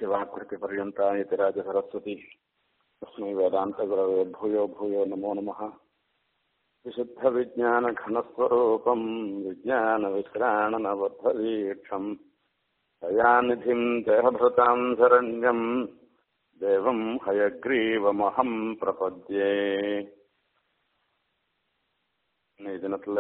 यस्य वाक्कृतिपर्यन्ता इति राजसरस्वती तस्मै वेदान्तगुरवे भूयो भूयो नमो नमः विशुद्धविज्ञानघनस्वरूपम् विज्ञानविश्राणनबद्धवीक्षम् दयानिधिम् देहभृताम् शरण्यम् देवम् हयग्रीवमहम् प्रपद्ये இன்னைக்கு தினத்துல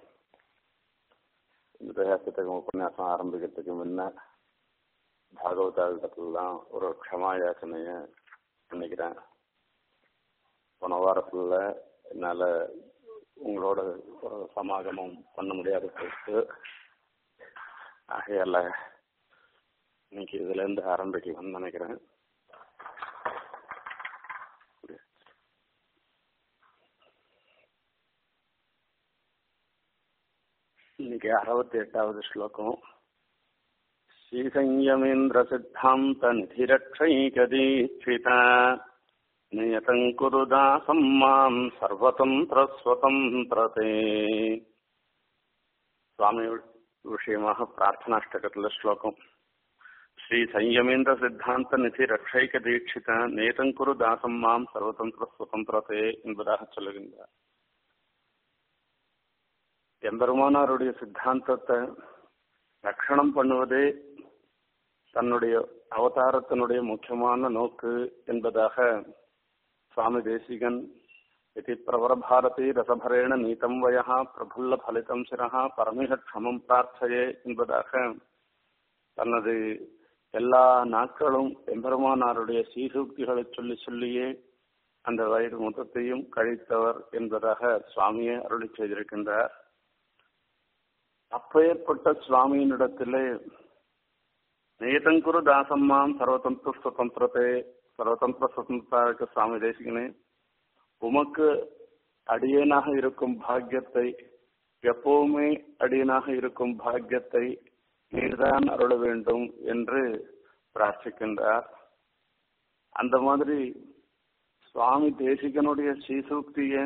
இந்த தேகத்துக்கு உபன்யாசம் ஆரம்பிக்கிறதுக்கு முன்ன பாகவதாவிடத்துலாம் ஒரு க்ஷமா யாச்சனைய பண்ணிக்கிறேன் போன வாரத்தில் என்னால் உங்களோட ஒரு சமாகமம் பண்ண முடியாத போயிட்டு ஆகையால இன்னைக்கு இதுலேருந்து ஆரம்பிக்கலாம்னு நினைக்கிறேன் இன்னைக்கு அறுபத்தி எட்டாவது ஸ்லோகம் ஸ்ரீசंयमेन्द्र सिद्धान्त निधिरक्षैकदीक्षिता नियतम् कुरु दासम् माम् सर्वतन्त्रस्वतन्त्रते சுவாமி விஷயமாக பிரார்த்தனாஷ்டகத்துல ஸ்லோகம் ஸ்ரீ சம்யமேந்திர சித்தாந்த நிதி ரக்ஷைக தீட்சித நேதங்குரு தாசம் மாம் சர்வதந்திர சுதந்திரத்தே என்பதாக சொல்லுகின்றார் எம்பெருமானாருடைய சித்தாந்தத்தை ரட்சணம் பண்ணுவதே தன்னுடைய அவதாரத்தினுடைய முக்கியமான நோக்கு என்பதாக சுவாமி தேசிகன் இது பிரவரபாரதி ரசபரேண நீதம் வயா பிரபுல்ல பலிதம் சிரஹா பரமிக க்ஷமம் பிரார்த்தையே என்பதாக தனது எல்லா நாட்களும் எம்பெருமானாருடைய சீசூக்திகளை சொல்லி சொல்லியே அந்த வயது மொத்தத்தையும் கழித்தவர் என்பதாக சுவாமியை அருளி செய்திருக்கின்றார் அப்பேற்பட்ட சுவாமியினிடத்திலே நேதங்குரு தாசம்மாம் சர்வதந்திர சுதந்திரத்தை சர்வதந்திர சுதந்திர சுவாமி தேசிகனே உமக்கு அடியனாக இருக்கும் பாக்கியத்தை எப்பவுமே அடியனாக இருக்கும் பாக்கியத்தை நீர்தான் அருள வேண்டும் என்று பிரார்த்திக்கின்றார் அந்த மாதிரி சுவாமி தேசிகனுடைய ஸ்ரீசூக்திய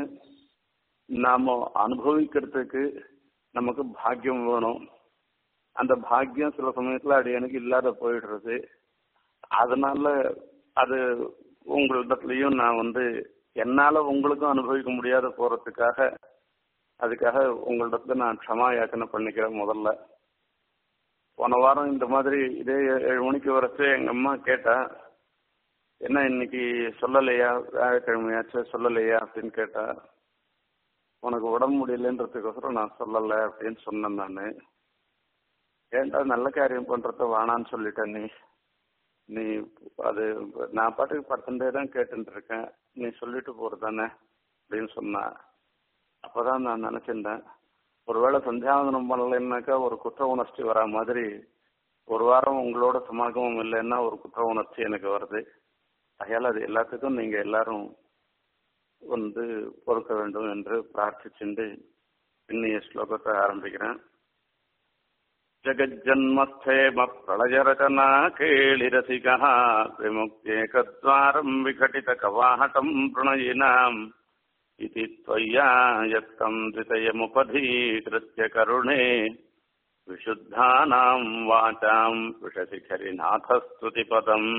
நாம அனுபவிக்கிறதுக்கு நமக்கு பாக்கியம் வேணும் அந்த பாக்கியம் சில சமயத்துல அது எனக்கு இல்லாத போயிடுறது அதனால அது உங்களிடத்துலயும் நான் வந்து என்னால உங்களுக்கும் அனுபவிக்க முடியாத போறதுக்காக அதுக்காக உங்களிடத்துல நான் க்ஷமா யாச்சனை பண்ணிக்கிறேன் முதல்ல போன வாரம் இந்த மாதிரி இதே ஏழு மணிக்கு வரச்சு எங்க அம்மா கேட்டா என்ன இன்னைக்கு சொல்லலையா வியாழக்கிழமையாச்சும் சொல்லலையா அப்படின்னு கேட்டா உனக்கு உடம்பு முடியலன்றதுக்கோசரம் நான் சொல்லலை அப்படின்னு சொன்னேன் நான் ஏன்டா நல்ல காரியம் பண்றத வேணான்னு சொல்லிட்டேன் நீ நீ அது நான் பாட்டுக்கு படுத்துட்டே தான் கேட்டுட்டு இருக்கேன் நீ சொல்லிட்டு போறதானே அப்படின்னு சொன்னா அப்பதான் நான் நினைச்சிருந்தேன் ஒருவேளை சந்தியாவந்தனம் பண்ணலைன்னாக்கா ஒரு குற்ற உணர்ச்சி வரா மாதிரி ஒரு வாரம் உங்களோட சமாகமம் இல்லைன்னா ஒரு குற்ற உணர்ச்சி எனக்கு வருது அதையால் அது எல்லாத்துக்கும் நீங்க எல்லாரும் வந்து பொறுக்க வேண்டும் என்று பிரார்த்திச்சுண்டு இன்னைய ஸ்லோகத்தை ஆரம்பிக்கிறேன் ஜகஜன்மஸ்தேம பிரளயரச்சனா கேளிரசிகः விமுக்தேகத்வாரம் விघटित கவாஹடம் பிரணயினாம் इति त्वय्या यत्तम् द्वितयमुपधीकृत्य करुणे विशुद्धानाम् वाचाम् விஷசிகரிநாதஸ்துதிபதம்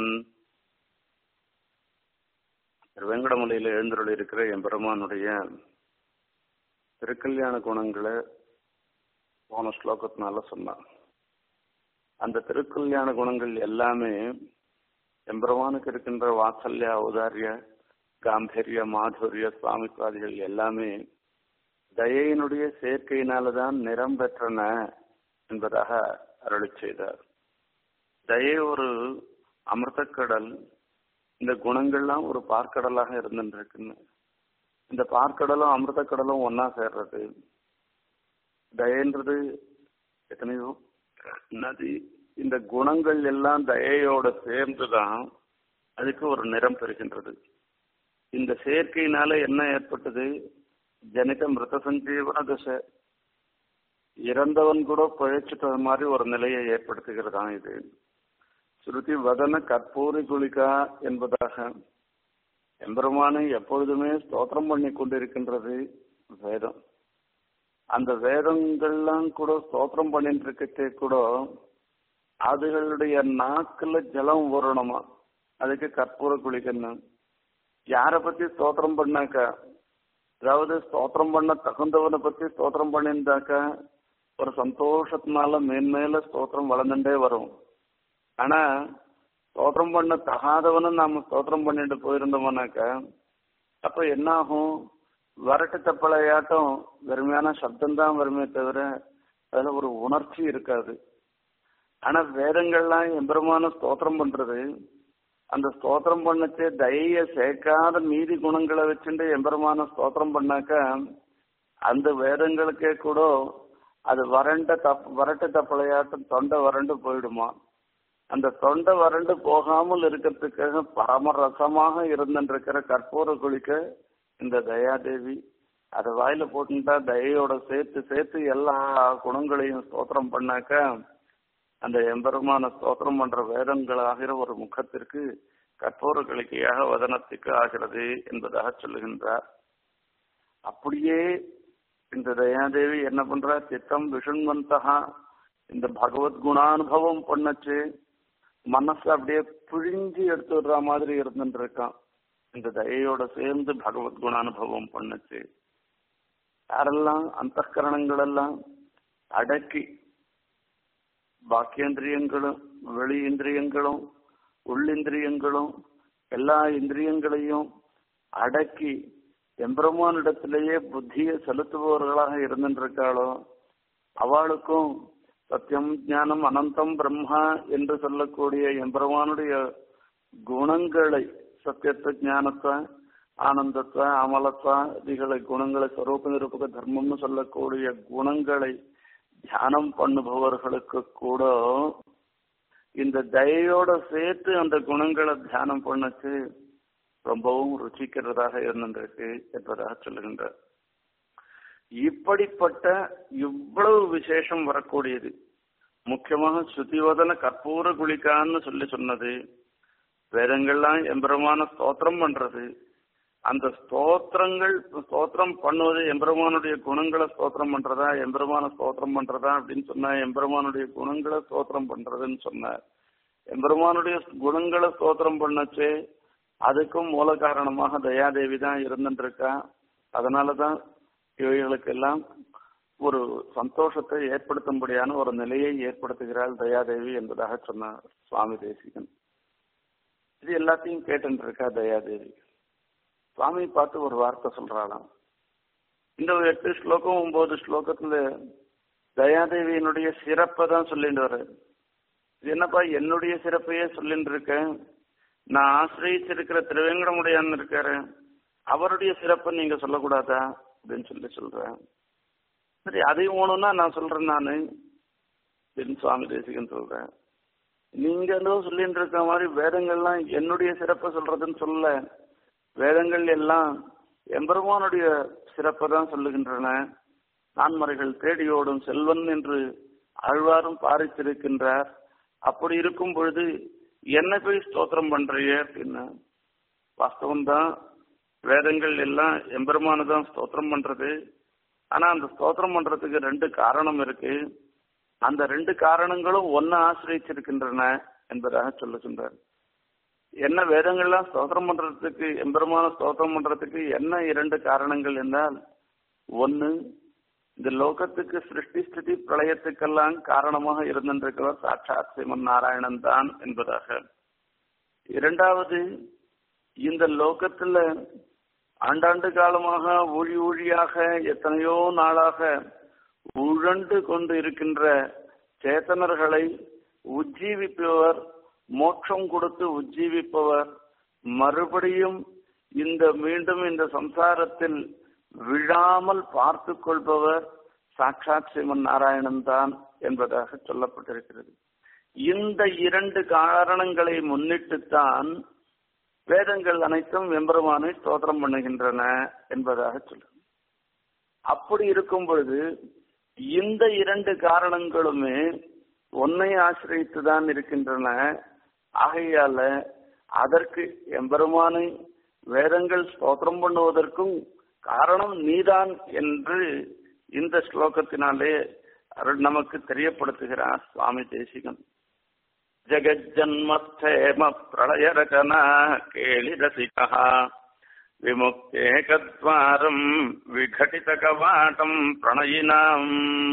திருவேங்கடமலையில் எழுந்தருள் இருக்கிற எம்பெருமானுடைய திருக்கல்யாண குணங்களை போன ஸ்லோகத்தினால சொன்னான் அந்த திருக்கல்யாண குணங்கள் எல்லாமே எம்பெருமானுக்கு இருக்கின்ற வாத்சல்ய ஔதாரிய காம்பீரிய மாதுரிய சுவாமித்வாதிகள் எல்லாமே தயையினுடைய சேர்க்கையினால்தான் நிறம் பெற்றன என்பதாக அருளி செய்தார் தயை ஒரு அமிர்தக்கடல் இந்த குணங்கள்லாம் ஒரு பார்க்கடலாக இருந்துருக்குன்னு இந்த பார்க்கடலும் அமிர்தக்கடலும் ஒன்னா சேர்றது தயன்றது எத்தனையோ நதி இந்த குணங்கள் எல்லாம் தயையோட சேர்ந்துதான் அதுக்கு ஒரு நிறம் பெறுகின்றது இந்த சேர்க்கையினால என்ன ஏற்பட்டது ஜனித மிருத சஞ்சீவன தசை இறந்தவன் கூட பழைச்சிட்ட மாதிரி ஒரு நிலையை ஏற்படுத்துகிறதான் இது ஸ்ருதி வதன கற்பூரி குளிகா என்பதாக எம்பெருமானை எப்பொழுதுமே ஸ்தோத்திரம் பண்ணி கொண்டிருக்கின்றது வேதம் அந்த வேதங்கள்லாம் கூட ஸ்தோத்திரம் பண்ணிட்டு இருக்கச்சே கூட அதுகளுடைய நாக்குல ஜலம் வரணுமா அதுக்கு கற்பூர குளிக்கணும் யாரை பத்தி ஸ்தோத்திரம் பண்ணாக்கா அதாவது ஸ்தோத்திரம் பண்ண தகுந்தவனை பத்தி ஸ்தோத்திரம் பண்ணியிருந்தாக்கா ஒரு சந்தோஷத்தினால மேன்மேல ஸ்தோத்திரம் வளர்ந்துட்டே வரும் ஆனா ஸ்தோத்திரம் பண்ண தகாதவனை நாம ஸ்தோத்திரம் பண்ணிட்டு போயிருந்தோம்னாக்கா அப்ப என்ன ஆகும் வரட்டு தப்பளையாட்டம் வெறுமையான சப்தம் தான் வருமே தவிர அதுல ஒரு உணர்ச்சி இருக்காது ஆனா வேதங்கள்லாம் எம்பெருமான ஸ்தோத்திரம் பண்றது அந்த ஸ்தோத்திரம் பண்ணச்சு தய சேர்க்காத மீதி குணங்களை வச்சுட்டு எம்பெருமான ஸ்தோத்திரம் பண்ணாக்கா அந்த வேதங்களுக்கே கூட அது வறண்ட தப் வரட்டு தப்பளையாட்டம் தொண்டை வறண்டு போயிடுமா அந்த தொண்டை வறண்டு போகாமல் இருக்கிறதுக்காக பரமரசமாக இருந்துருக்கிற கற்பூர குளிக்க இந்த தயாதேவி அதை வாயில போட்டுட்டா தயையோட சேர்த்து சேர்த்து எல்லா குணங்களையும் ஸ்தோத்திரம் பண்ணாக்க அந்த எம்பெருமான ஸ்தோத்திரம் பண்ற வேதங்களாகிற ஒரு முகத்திற்கு கற்பூர கலிக்கையாக வதனத்துக்கு ஆகிறது என்பதாக சொல்லுகின்றார் அப்படியே இந்த தயாதேவி என்ன பண்றா சித்தம் விஷுண்வந்தகா இந்த பகவத் குணானுபவம் பண்ணச்சு மனசு அப்படியே பிழிஞ்சு எடுத்து விடுற மாதிரி இருந்துட்டு இருக்கான் இந்த தயையோட சேர்ந்து பகவத் குணானுபவம் பண்ணுச்சு யாரெல்லாம் அந்த கரணங்கள் எல்லாம் அடக்கி பாக்கியேந்திரியங்களும் வெளி இந்திரியங்களும் உள்ளிந்திரியங்களும் எல்லா இந்திரியங்களையும் அடக்கி எம்பெருமானிடத்திலேயே புத்தியை செலுத்துபவர்களாக இருந்துருக்காளோ அவளுக்கும் சத்தியம் ஞானம் அனந்தம் பிரம்மா என்று சொல்லக்கூடிய எம்பெருமானுடைய குணங்களை சத்தியத்துவ ஞானத்தை ஆனந்தத்துவ அமலத்துவ இதுகளை குணங்களை ஸ்வரூப நிரூபக தர்மம்னு சொல்லக்கூடிய குணங்களை தியானம் பண்ணுபவர்களுக்கு கூட இந்த தயையோட சேர்த்து அந்த குணங்களை தியானம் பண்ணச்சு ரொம்பவும் ருச்சிக்கிறதாக இருந்திருக்கு என்பதாக சொல்லுகின்றார் இப்படிப்பட்ட இவ்வளவு விசேஷம் வரக்கூடியது முக்கியமாக ஸ்ருதிவதன கற்பூர குளிக்கான்னு சொல்லி சொன்னது வேதங்கள்லாம் எம்பெருமான ஸ்தோத்திரம் பண்றது அந்த ஸ்தோத்திரங்கள் ஸ்தோத்திரம் பண்ணுவது எம்பெருமானுடைய குணங்களை ஸ்தோத்திரம் பண்றதா எம்பெருமான ஸ்தோத்திரம் பண்றதா அப்படின்னு சொன்னா எம்பெருமானுடைய குணங்களை ஸ்தோத்திரம் பண்றதுன்னு சொன்னார் எம்பெருமானுடைய குணங்களை ஸ்தோத்திரம் பண்ணச்சே அதுக்கும் மூல காரணமாக தயாதேவி தான் இருந்துருக்கா அதனாலதான் இவைகளுக்கெல்லாம் ஒரு சந்தோஷத்தை ஏற்படுத்தும்படியான ஒரு நிலையை ஏற்படுத்துகிறாள் தயாதேவி என்பதாக சொன்னார் சுவாமி தேசிகன் இது எல்லாத்தையும் கேட்டு இருக்கா தயாதேவி சுவாமி பார்த்து ஒரு வார்த்தை சொல்றாளாம் இந்த ஒரு எட்டு ஸ்லோகம் ஒன்பது ஸ்லோகத்துல தயாதேவியினுடைய சிறப்பை தான் சொல்லிட்டு வர இது என்னப்பா என்னுடைய சிறப்பையே சொல்லிட்டு இருக்கேன் நான் ஆசிரியச்சிருக்கிற திருவேங்கடமுடையான் இருக்காரு அவருடைய சிறப்பை நீங்க சொல்லக்கூடாதா அப்படின்னு சொல்லி சொல்றேன் சரி அதையும் வேணும்னா நான் சொல்றேன் நானு அப்படின்னு சுவாமி தேசிகன் சொல்றேன் நீங்க ஏதோ சொல்லிட்டு இருக்க மாதிரி வேதங்கள்லாம் என்னுடைய சிறப்பை சொல்றதுன்னு சொல்ல வேதங்கள் எல்லாம் எம்பெருமானுடைய சிறப்பை தான் சொல்லுகின்றன நான்மறைகள் தேடியோடும் செல்வன் என்று ஆழ்வாரும் பாரித்திருக்கின்றார் அப்படி இருக்கும் பொழுது என்ன போய் ஸ்தோத்திரம் பண்றீங்க அப்படின்னு வாஸ்தவம் தான் வேதங்கள் எல்லாம் எம்பெருமானு தான் ஸ்தோத்திரம் பண்றது ஆனா அந்த ஸ்தோத்திரம் பண்றதுக்கு ரெண்டு காரணம் இருக்கு அந்த ரெண்டு காரணங்களும் ஒன்னு ஆசிரியச்சிருக்கின்றன என்பதாக சொல்லுகின்றார் என்ன வேதங்கள்லாம் ஸ்தோத்திரம் பண்றதுக்கு எம்பெருமான ஸ்தோத்திரம் பண்றதுக்கு என்ன இரண்டு காரணங்கள் என்றால் ஒன்னு இந்த லோகத்துக்கு சிருஷ்டி ஸ்திதி பிரளயத்துக்கெல்லாம் காரணமாக இருந்திருக்கிறவர் சாட்சாத் சிவன் நாராயணன் தான் என்பதாக இரண்டாவது இந்த லோகத்துல ஆண்டாண்டு காலமாக ஊழி ஊழியாக எத்தனையோ நாளாக உழண்டு கொண்டு இருக்கின்ற சேத்தனர்களை உஜ்ஜீவிப்பவர் மோட்சம் கொடுத்து உஜ்ஜீவிப்பவர் மறுபடியும் இந்த மீண்டும் இந்த சம்சாரத்தில் விழாமல் பார்த்து கொள்பவர் சாட்சாத் சிவன் நாராயணன் தான் என்பதாக சொல்லப்பட்டிருக்கிறது இந்த இரண்டு காரணங்களை முன்னிட்டுத்தான் வேதங்கள் அனைத்தும் எம்பெருமானை ஸ்தோத்திரம் பண்ணுகின்றன என்பதாக சொல்லு அப்படி இருக்கும் பொழுது இந்த இரண்டு காரணங்களுமே ஒன்னை ஆசிரியத்துதான் இருக்கின்றன ஆகையால அதற்கு எம்பெருமானை வேதங்கள் ஸ்தோத்திரம் பண்ணுவதற்கும் காரணம் நீதான் என்று இந்த ஸ்லோகத்தினாலே அருள் நமக்கு தெரியப்படுத்துகிறார் சுவாமி தேசிகன் जगज्जन्मस्थेम प्रलयरचना केलिरसिकः विमुक्तेकद्वारम् विघटितकवाटम् प्रणयिनाम्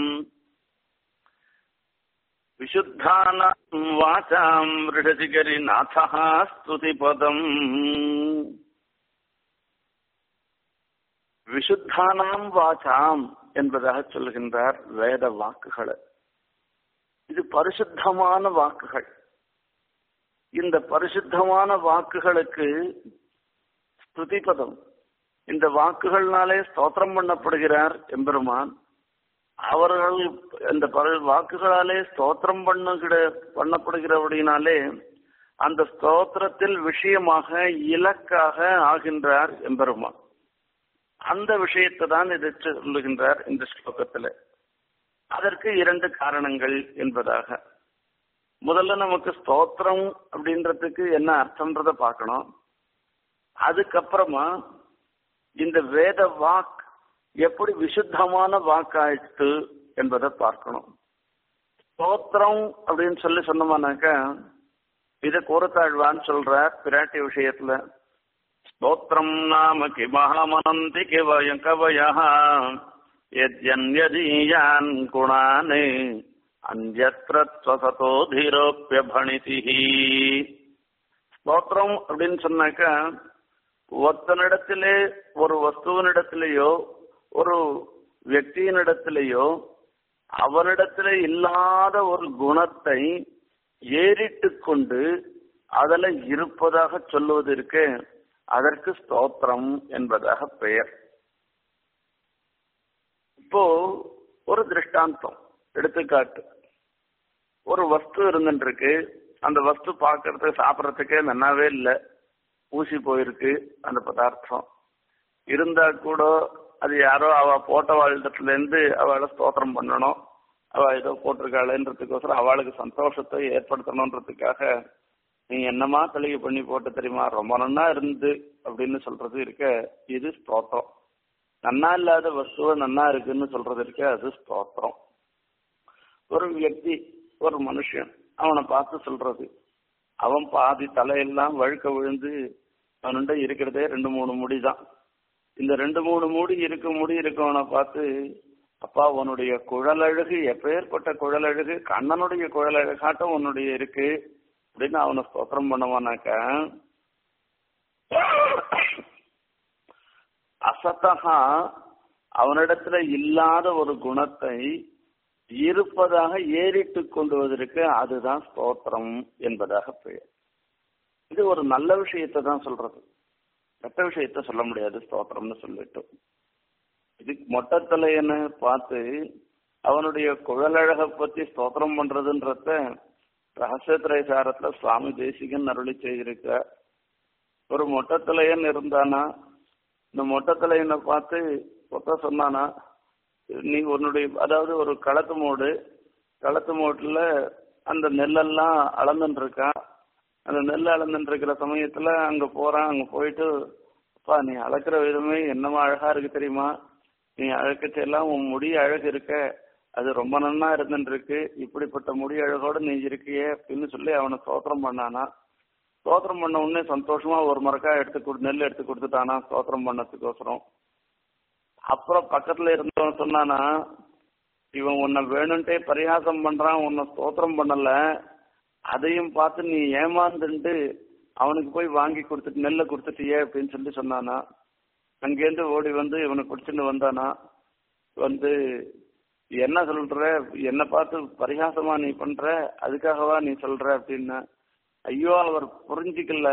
विशुद्धानाम् वाचाम् मृडजिगरिनाथः स्तुतिपदम् விஷுத்தானாம் வாசாம் என்பதாக சொல்லுகின்றார் வேத வாக்குகளை இது பரிசுத்தமான வாக்குகள் இந்த பரிசுத்தமான வாக்குகளுக்கு ஸ்துதிபதம் இந்த வாக்குகள்னாலே ஸ்தோத்திரம் பண்ணப்படுகிறார் எம்பெருமான் அவர்கள் இந்த வாக்குகளாலே ஸ்தோத்திரம் பண்ணுகிற பண்ணப்படுகிறபடினாலே அந்த ஸ்தோத்திரத்தில் விஷயமாக இலக்காக ஆகின்றார் எம்பெருமான் அந்த விஷயத்தை தான் இது சொல்லுகின்றார் இந்த ஸ்லோகத்துல அதற்கு இரண்டு காரணங்கள் என்பதாக முதல்ல நமக்கு ஸ்தோத்திரம் அப்படின்றதுக்கு என்ன அர்த்தம்ன்றத பார்க்கணும் அதுக்கப்புறமா இந்த வேத வாக் எப்படி விசுத்தமான வாக்காயிட்டு என்பதை பார்க்கணும் ஸ்தோத்திரம் அப்படின்னு சொல்லி சொன்னோம்னாக்கா இதை கூறத்தாழ்வான்னு சொல்றார் பிராட்டி விஷயத்துல ஸ்தோத்திரம் நாம கிமஹமனந்தி கிவய கவய யத்யன்யதீயான் குணானே அந்யத்ரத்வசதோதிரோப்பியபணிதி ஸ்தோத்திரம் அப்படின்னு சொன்னாக்கா ஒருத்தனிடத்திலே ஒரு வஸ்துவனிடத்திலேயோ ஒரு வியக்தியினிடத்திலேயோ அவனிடத்திலே இல்லாத ஒரு குணத்தை ஏறிட்டு கொண்டு அதில் இருப்பதாக சொல்லுவதற்கு அதற்கு ஸ்தோத்திரம் என்பதாக பெயர் இப்போ ஒரு திருஷ்டாந்தம் எடுத்துக்காட்டு ஒரு வஸ்து இருந்துருக்கு அந்த வஸ்து பார்க்கறதுக்கு சாப்பிட்றதுக்கே நன்னாவே இல்லை ஊசி போயிருக்கு அந்த பதார்த்தம் இருந்தா கூட அது யாரோ அவ போட்ட வாழ்டத்துல இருந்து அவளை ஸ்தோத்திரம் பண்ணணும் அவ ஏதோ போட்டிருக்காளேன்றதுக்கோசரம் அவளுக்கு சந்தோஷத்தை ஏற்படுத்தணுன்றதுக்காக நீ என்னமா தெளிவு பண்ணி போட்டு தெரியுமா ரொம்ப நன்னா இருந்து அப்படின்னு சொல்றது இருக்க இது ஸ்தோத்திரம் நன்னா இல்லாத வஸ்துவ நன்னா இருக்குன்னு சொல்றது இருக்க அது ஸ்தோத்திரம் ஒரு வியக்தி ஒரு மனுஷன் அவனை பார்த்து சொல்றது அவன் பாதி தலையெல்லாம் வழுக்க விழுந்து அவன்கிட்ட இருக்கிறதே ரெண்டு மூணு முடி தான் இந்த ரெண்டு மூணு முடி இருக்க முடி இருக்கவனை பார்த்து அப்பா உன்னுடைய குழலழகு எப்பேற்பட்ட குழலழகு கண்ணனுடைய குழலழகாட்டம் உன்னுடைய இருக்கு அப்படின்னு அவனை ஸ்தோத்திரம் பண்ணுவானாக்கா அசத்தகா அவனிடத்துல இல்லாத ஒரு குணத்தை இருப்பதாக ஏறிட்டு கொண்டு வந்திருக்கு அதுதான் ஸ்தோத்திரம் என்பதாக பெயர் இது ஒரு நல்ல விஷயத்தை தான் சொல்றது கெட்ட விஷயத்த சொல்ல முடியாது ஸ்தோத்திரம்னு சொல்லிட்டு இது மொட்டத்தலையன்னு பார்த்து அவனுடைய குழலழகை பத்தி ஸ்தோத்திரம் பண்றதுன்றத ரகசியத்திரை சாரத்துல சுவாமி தேசிகன் அருளி செய்திருக்க ஒரு மொட்டத்தலையன் இருந்தானா இந்த மொட்டத்தலையனை பார்த்து ஒத்த சொன்னானா நீ உன்னுடைய அதாவது ஒரு களத்து மோடு களத்து மோட்டுல அந்த நெல்லெல்லாம் அளந்துட்டு இருக்கான் அந்த நெல் அளந்துட்டு இருக்கிற சமயத்துல அங்க போறான் அங்க போயிட்டு அப்பா நீ அளக்குற விதமே என்னமா அழகா இருக்கு தெரியுமா நீ அழக்கச்செல்லாம் உன் முடி அழகு இருக்க அது ரொம்ப நன்னா இருந்துட்டு இருக்கு இப்படிப்பட்ட முடி அழகோட நீ இருக்கியே அப்படின்னு சொல்லி அவனை ஸ்தோத்திரம் பண்ணானா ஸ்தோத்திரம் பண்ண உடனே சந்தோஷமா ஒரு மரக்காய் எடுத்து கொடு நெல் எடுத்து கொடுத்துட்டானா ஸ்தோத்திரம் பண்ணதுக்கோசரம் அப்புறம் பக்கத்துல இருந்தவன் சொன்னானா இவன் உன்னை வேணும்ட்டே பரிகாசம் பண்றான் உன்னை ஸ்தோத்திரம் பண்ணல அதையும் பார்த்து நீ ஏமாந்துட்டு அவனுக்கு போய் வாங்கி கொடுத்துட்டு நெல்லை கொடுத்துட்டியே அப்படின்னு சொல்லி சொன்னானா அங்கேருந்து ஓடி வந்து இவனை குடிச்சுட்டு வந்தானா வந்து என்ன சொல்ற என்ன பார்த்து பரிகாசமா நீ பண்ற அதுக்காகவா நீ சொல்ற அப்படின்னா ஐயோ அவர் புரிஞ்சுக்கல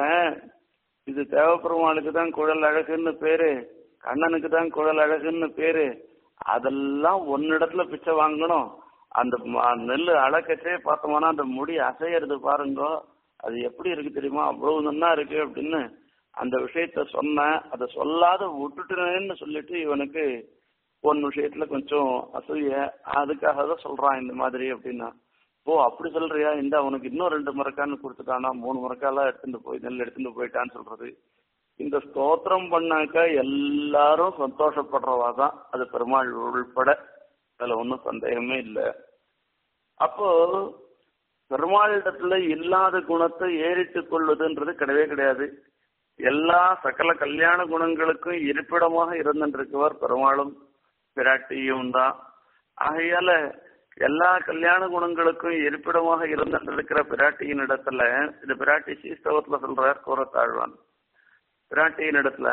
இது தேவப்பெருமாளுக்கு தான் குழல் அழகுன்னு பேரு கண்ணனுக்கு தான் குழல் அழகுன்னு பேரு அதெல்லாம் ஒன்னிடத்துல பிச்சை வாங்கணும் அந்த நெல் அழக்கச்சே பார்த்தோம்னா அந்த முடி அசையறது பாருங்க அது எப்படி இருக்கு தெரியுமா அவ்வளவு நன்னா இருக்கு அப்படின்னு அந்த விஷயத்த சொன்னேன் அதை சொல்லாத விட்டுட்டேன்னு சொல்லிட்டு இவனுக்கு ஒன் விஷயத்துல கொஞ்சம் அசூய அதுக்காக தான் சொல்றான் இந்த மாதிரி அப்படின்னா ஓ அப்படி சொல்றியா இந்த அவனுக்கு இன்னும் ரெண்டு மரக்கான்னு கொடுத்துட்டானா மூணு மரக்காலாம் எடுத்துட்டு போய் நெல் எடுத்துட்டு போயிட்டான்னு சொல்றது இந்த ஸ்தோத்திரம் பண்ணாக்க எல்லாரும் சந்தோஷப்படுறவா தான் அது பெருமாள் உள்பட அதுல ஒன்றும் சந்தேகமே இல்லை அப்போ பெருமாளிடத்துல இல்லாத குணத்தை ஏறிட்டுக் கொள்வதுன்றது கிடையவே கிடையாது எல்லா சகல கல்யாண குணங்களுக்கும் இருப்பிடமாக இருந்திருக்கவர் பெருமாளும் பிராட்டியும் தான் ஆகையால எல்லா கல்யாண குணங்களுக்கும் இருப்பிடமாக இருந்திருக்கிற பிராட்டியின் இடத்துல இது பிராட்டி சீஸ்தவத்துல சொல்றார் கூறத்தாழ்வான் பிராட்டியின் இடத்துல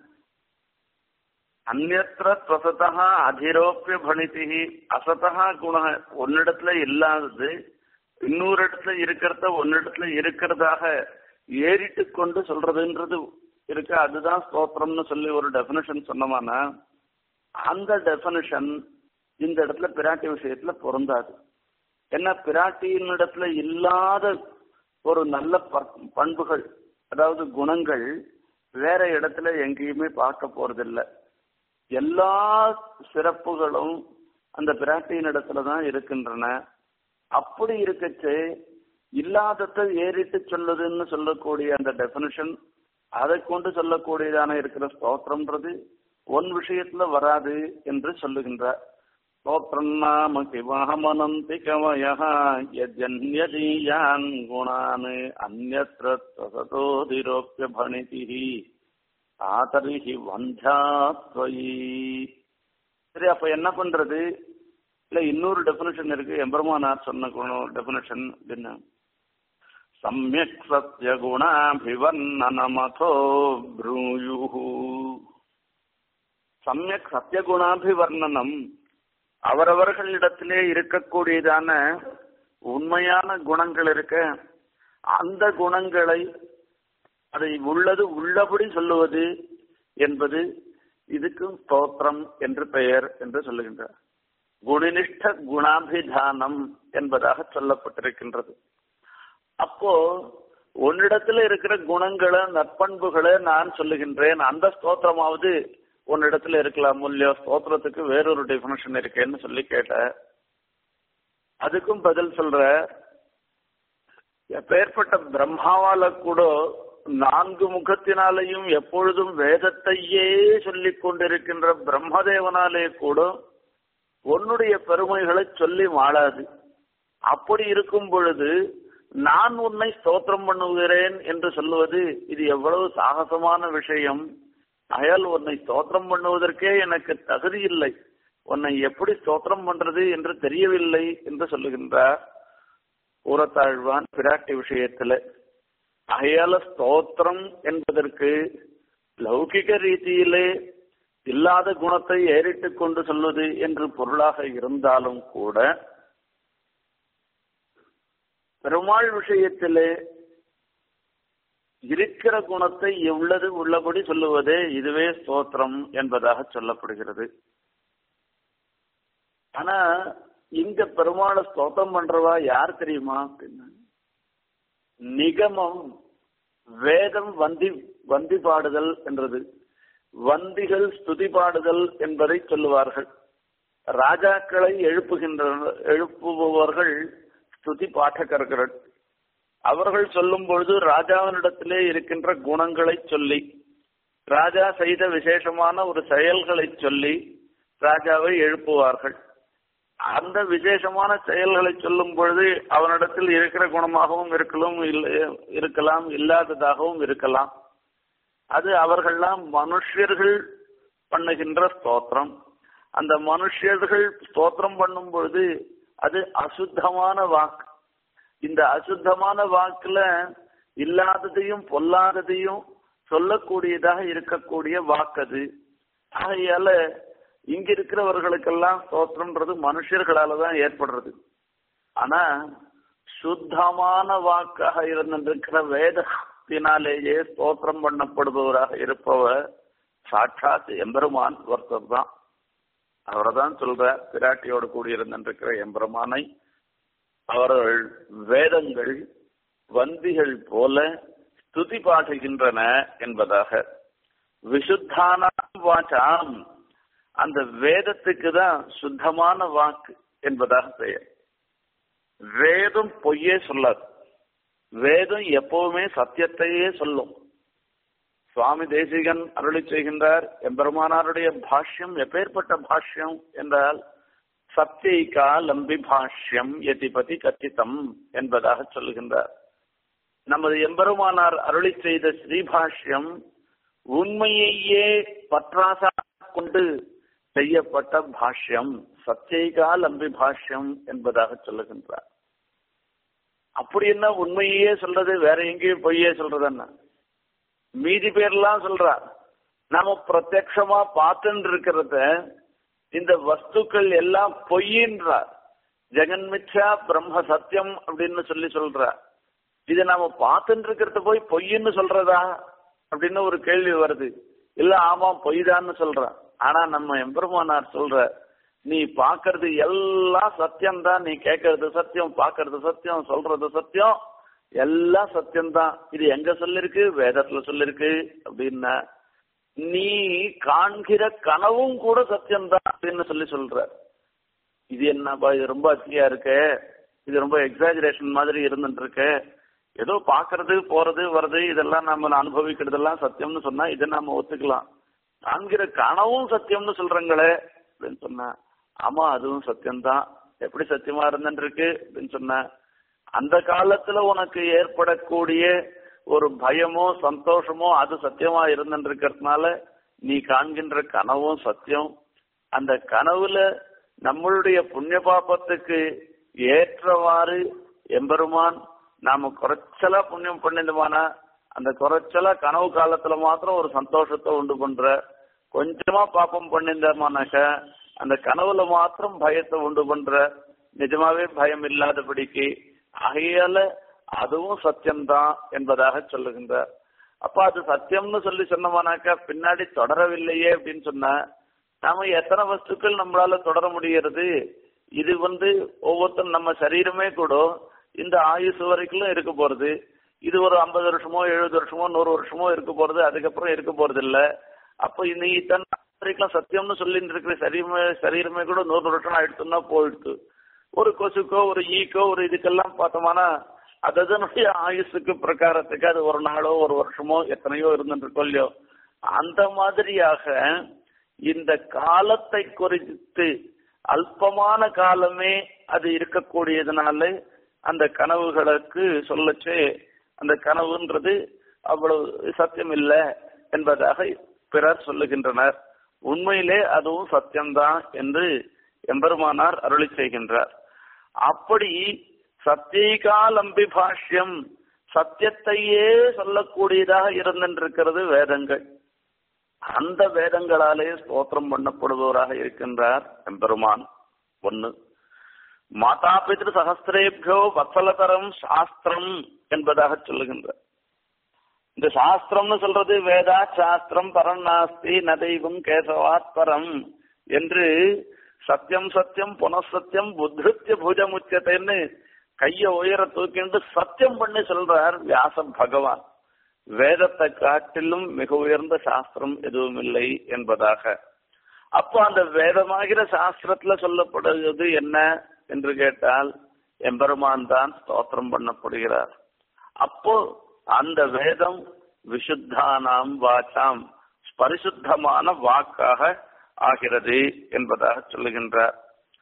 அந்நத்திர துவசதா அதிரோப்பிய பணிதிகி அசதா குண ஒன்னிடத்துல இல்லாதது இன்னொரு இடத்துல இருக்கிறத ஒன்னிடத்துல இருக்கிறதாக ஏறிட்டு கொண்டு சொல்றதுன்றது இருக்கு அதுதான் ஸ்தோத்திரம்னு சொல்லி ஒரு டெபினிஷன் சொன்னோம்னா அந்த டெபினிஷன் இந்த இடத்துல பிராட்டி விஷயத்துல பொருந்தாது என்ன பிராட்டியின் இடத்துல இல்லாத ஒரு நல்ல பண்புகள் அதாவது குணங்கள் வேற இடத்துல எங்கேயுமே பார்க்க போறதில்லை எல்லா சிறப்புகளும் அந்த பிராட்டியின் இடத்துல தான் இருக்கின்றன அப்படி இருக்கச்சு இல்லாததை ஏறிட்டு சொல்லுதுன்னு சொல்லக்கூடிய அந்த டெபினிஷன் அதை கொண்டு சொல்லக்கூடியதான இருக்கிற ஸ்தோத்திரம்ன்றது ஒன் விஷயத்துல வராது என்று சொல்லுகின்றார் ஸ்தோத்திரம் நாம கிமஹமனந்தி கவய யஜன்யதீயான் குணான் அந்நத்திர தசதோதிரோப்பிய பணிதிஹி ஆதரிஹி வந்தாத்வயி சரி அப்ப என்ன பண்றது இல்ல இன்னொரு டெபினேஷன் இருக்கு எம்பெருமானார் சொன்ன டெபினேஷன் அப்படின்னு சமயக் சத்திய குணாபிவர்ணனமதோ ப்ரூயு சமயக் சத்திய குணாபிவர்ணனம் அவரவர்களிடத்திலே இருக்கக்கூடியதான உண்மையான குணங்கள் இருக்க அந்த குணங்களை அதை உள்ளது உள்ளபடி சொல்லுவது என்பது இதுக்கும் ஸ்தோத்திரம் என்று பெயர் என்று சொல்லுகின்றார் குணனிஷ்ட குணாபிதானம் என்பதாக சொல்லப்பட்டிருக்கின்றது அப்போ உன்னிடத்துல இருக்கிற குணங்களை நற்பண்புகளை நான் சொல்லுகின்றேன் அந்த ஸ்தோத்திரமாவது உன்னிடத்துல இருக்கலாம் இல்லையோ ஸ்தோத்திரத்துக்கு வேறொரு டெபினேஷன் இருக்கேன்னு சொல்லி கேட்ட அதுக்கும் பதில் சொல்ற எப்பேற்பட்ட பிரம்மாவால கூட நான்கு முகத்தினாலேயும் எப்பொழுதும் வேதத்தையே சொல்லிக் கொண்டிருக்கின்ற பிரம்மதேவனாலே கூட உன்னுடைய பெருமைகளை சொல்லி மாளாது அப்படி இருக்கும் பொழுது நான் உன்னை ஸ்தோத்திரம் பண்ணுகிறேன் என்று சொல்லுவது இது எவ்வளவு சாகசமான விஷயம் அயல் உன்னை ஸ்தோத்திரம் பண்ணுவதற்கே எனக்கு தகுதி இல்லை உன்னை எப்படி ஸ்தோத்திரம் பண்றது என்று தெரியவில்லை என்று சொல்லுகின்றார் கூறத்தாழ்வான் பிராட்டி விஷயத்துல அயல ஸ்தோத்திரம் என்பதற்கு லௌகிக ரீதியிலே இல்லாத குணத்தை ஏறிட்டு கொண்டு சொல்வது என்று பொருளாக இருந்தாலும் கூட பெருமாள் விஷயத்திலே இருக்கிற குணத்தை எவ்வளவு உள்ளபடி சொல்லுவதே இதுவே ஸ்தோத்திரம் என்பதாக சொல்லப்படுகிறது ஆனா இங்க பெருமாளை ஸ்தோத்திரம் பண்றவா யார் தெரியுமா அப்படின்னா நிகமம் வேதம் வந்தி வந்தி பாடுதல் என்றது வந்திகள் ஸ்துதி பாடுதல் என்பதை சொல்லுவார்கள் ராஜாக்களை எழுப்புகின்ற எழுப்புபவர்கள் ஸ்துதி பாட்டகர்கள் அவர்கள் சொல்லும் பொழுது ராஜாவினிடத்திலே இருக்கின்ற குணங்களை சொல்லி ராஜா செய்த விசேஷமான ஒரு செயல்களை சொல்லி ராஜாவை எழுப்புவார்கள் அந்த விசேஷமான செயல்களை சொல்லும் பொழுது அவனிடத்தில் இருக்கிற குணமாகவும் இருக்கலாம் இருக்கலாம் இல்லாததாகவும் இருக்கலாம் அது அவர்கள்லாம் மனுஷர்கள் பண்ணுகின்ற ஸ்தோத்திரம் அந்த மனுஷர்கள் ஸ்தோத்திரம் பண்ணும் பொழுது அது அசுத்தமான வாக்கு இந்த அசுத்தமான வாக்குல இல்லாததையும் பொல்லாததையும் சொல்லக்கூடியதாக இருக்கக்கூடிய வாக்கது ஆகையால இங்க இருக்கிறவர்களுக்கெல்லாம் ஸ்தோத்திரம்ன்றது மனுஷர்களால தான் ஏற்படுறது ஆனா சுத்தமான வாக்காக இருந்திருக்கிற வேதத்தினாலேயே ஸ்தோத்திரம் பண்ணப்படுபவராக இருப்பவர் சாட்சாத் எம்பெருமான் ஒருத்தர் தான் அவரை தான் சொல்ற பிராட்டியோடு கூடியிருந்திருக்கிற எம்பெருமானை அவர்கள் வேதங்கள் வந்திகள் போல ஸ்துதி பாடுகின்றன என்பதாக விசுத்தான வாச்சாம் அந்த வேதத்துக்கு தான் சுத்தமான வாக்கு என்பதாக பெயர் வேதம் பொய்யே சொல்லாது வேதம் எப்பவுமே சத்தியத்தையே சொல்லும் சுவாமி தேசிகன் அருளி செய்கின்றார் எம்பெருமானாருடைய பாஷ்யம் எப்பேற்பட்ட பாஷ்யம் என்றால் சத்தியைகா லம்பி பாஷ்யம் எதிபதி கத்திதம் என்பதாக சொல்லுகின்றார் நமது எம்பெருமானார் அருளி செய்த ஸ்ரீபாஷ்யம் உண்மையையே பற்றாசா கொண்டு செய்யப்பட்ட பாஷ்யம் சத்தியைகா லம்பி பாஷ்யம் என்பதாக சொல்லுகின்றார் அப்படி என்ன உண்மையே சொல்றது வேற எங்கேயும் பொய்யே சொல்றதுன்னா மீதி பேர்லாம் சொல்றா நாம பிரத்யக்ஷமா பார்த்துட்டு இருக்கிறத இந்த வஸ்துக்கள் எல்லாம் பொய்யின்றார் ஜெகன்மிச்சா பிரம்ம சத்தியம் அப்படின்னு சொல்லி சொல்ற இதை நாம பார்த்துட்டு இருக்கிறத போய் பொய்ன்னு சொல்றதா அப்படின்னு ஒரு கேள்வி வருது இல்ல ஆமா பொய்தான்னு சொல்றான் ஆனா நம்ம எம்பெருமானார் சொல்ற நீ பாக்குறது எல்லாம் சத்தியம் தான் நீ கேட்கறது சத்தியம் பாக்குறது சத்தியம் சொல்றது சத்தியம் எல்லாம் சத்தியம்தான் இது எங்க சொல்லிருக்கு வேதத்துல சொல்லிருக்கு அப்படின்னா நீ காண்கிற கனவும் கூட சத்தியம்தான் அப்படின்னு சொல்லி சொல்ற இது என்னப்பா இது ரொம்ப அத்தியா இருக்கு இது ரொம்ப எக்ஸாஜரேஷன் மாதிரி இருந்துட்டு இருக்கு ஏதோ பாக்குறது போறது வர்றது இதெல்லாம் நம்ம அனுபவிக்கிறதெல்லாம் சத்தியம்னு சொன்னா இதை நாம ஒத்துக்கலாம் காண்கிற கனவும் சத்தியம்னு சொல்றங்களே அப்படின்னு சொன்னா ஆமா அதுவும் சத்தியம்தான் எப்படி சத்தியமா இருந்துட்டு இருக்கு அப்படின்னு சொன்ன அந்த காலத்துல உனக்கு ஏற்படக்கூடிய ஒரு பயமோ சந்தோஷமோ அது சத்தியமா இருந்துட்டு இருக்கிறதுனால நீ காண்கின்ற கனவும் சத்தியம் அந்த கனவுல நம்மளுடைய புண்ணிய பாப்பத்துக்கு ஏற்றவாறு எம்பெருமான் நாம குறைச்சலா புண்ணியம் பண்ணிடுமானா அந்த குறைச்சலா கனவு காலத்துல மாத்திரம் ஒரு சந்தோஷத்தை உண்டு பண்ற கொஞ்சமா பாப்பம் பண்ணிருந்தோமானாக்க அந்த கனவுல மாத்திரம் பயத்தை உண்டு பண்ற நிஜமாவே பயம் இல்லாதபடிக்கு ஆகையால அதுவும் சத்தியம்தான் என்பதாக சொல்லுகின்றார் அப்ப அது சத்தியம்னு சொல்லி சொன்னோமானாக்கா பின்னாடி தொடரவில்லையே அப்படின்னு சொன்னா நாம எத்தனை வஸ்துக்கள் நம்மளால தொடர முடிகிறது இது வந்து ஒவ்வொருத்தரும் நம்ம சரீரமே கூட இந்த ஆயுசு வரைக்கும் இருக்க போறது இது ஒரு ஐம்பது வருஷமோ எழுபது வருஷமோ நூறு வருஷமோ இருக்க போறது அதுக்கப்புறம் இருக்க போறது இல்ல அப்ப நீ தன் வரைக்கும் சத்தியம்னு சொல்லிட்டு இருக்கிற சரீரமே சரீரமே கூட நூறு வருஷம் ஆயிடுச்சுன்னா போயிடுச்சு ஒரு கொசுக்கோ ஒரு ஈக்கோ ஒரு இதுக்கெல்லாம் பார்த்தோம்னா அதனுடைய ஆயுசுக்கு பிரகாரத்துக்கு அது ஒரு நாளோ ஒரு வருஷமோ எத்தனையோ இருந்துட்டு இல்லையோ அந்த மாதிரியாக இந்த காலத்தை குறித்து அல்பமான காலமே அது இருக்கக்கூடியதுனால அந்த கனவுகளுக்கு சொல்லச்சே அந்த கனவுன்றது அவ்வளவு சத்தியம் இல்லை என்பதாக பிறர் சொல்லுகின்றனர் உண்மையிலே அதுவும் சத்தியம்தான் என்று எம்பெருமானார் அருளி செய்கின்றார் அப்படி சத்தியகாலம்பி பாஷ்யம் சத்தியத்தையே சொல்லக்கூடியதாக இருந்திருக்கிறது வேதங்கள் அந்த வேதங்களாலே ஸ்தோத்திரம் பண்ணப்படுபவராக இருக்கின்றார் எம்பெருமான் ஒன்னு மாதா பித்ரு சகஸ்திரேபியோ வத்சலதரம் சாஸ்திரம் என்பதாக சொல்லுகின்றார் இந்த சாஸ்திரம்னு சொல்றது வேதா சாஸ்திரம் பரம் நாஸ்தி நதைவம் கேசவாத் பரம் என்று சத்தியம் சத்தியம் புனசத்தியம் புத்திருத்திய பூஜமுச்சத்தைன்னு கைய உயர தூக்கிண்டு சத்தியம் பண்ணி சொல்றார் வியாச பகவான் வேதத்தை காட்டிலும் மிக உயர்ந்த சாஸ்திரம் எதுவும் இல்லை என்பதாக அப்போ அந்த வேதமாகிற சாஸ்திரத்துல சொல்லப்படுவது என்ன என்று கேட்டால் எம்பெருமான் தான் ஸ்தோத்திரம் பண்ணப்படுகிறார் அப்போ அந்த வேதம் விஷுத்தானாம் வாச்சாம் பரிசுத்தமான வாக்காக ஆகிறது என்பதாக சொல்லுகின்றார்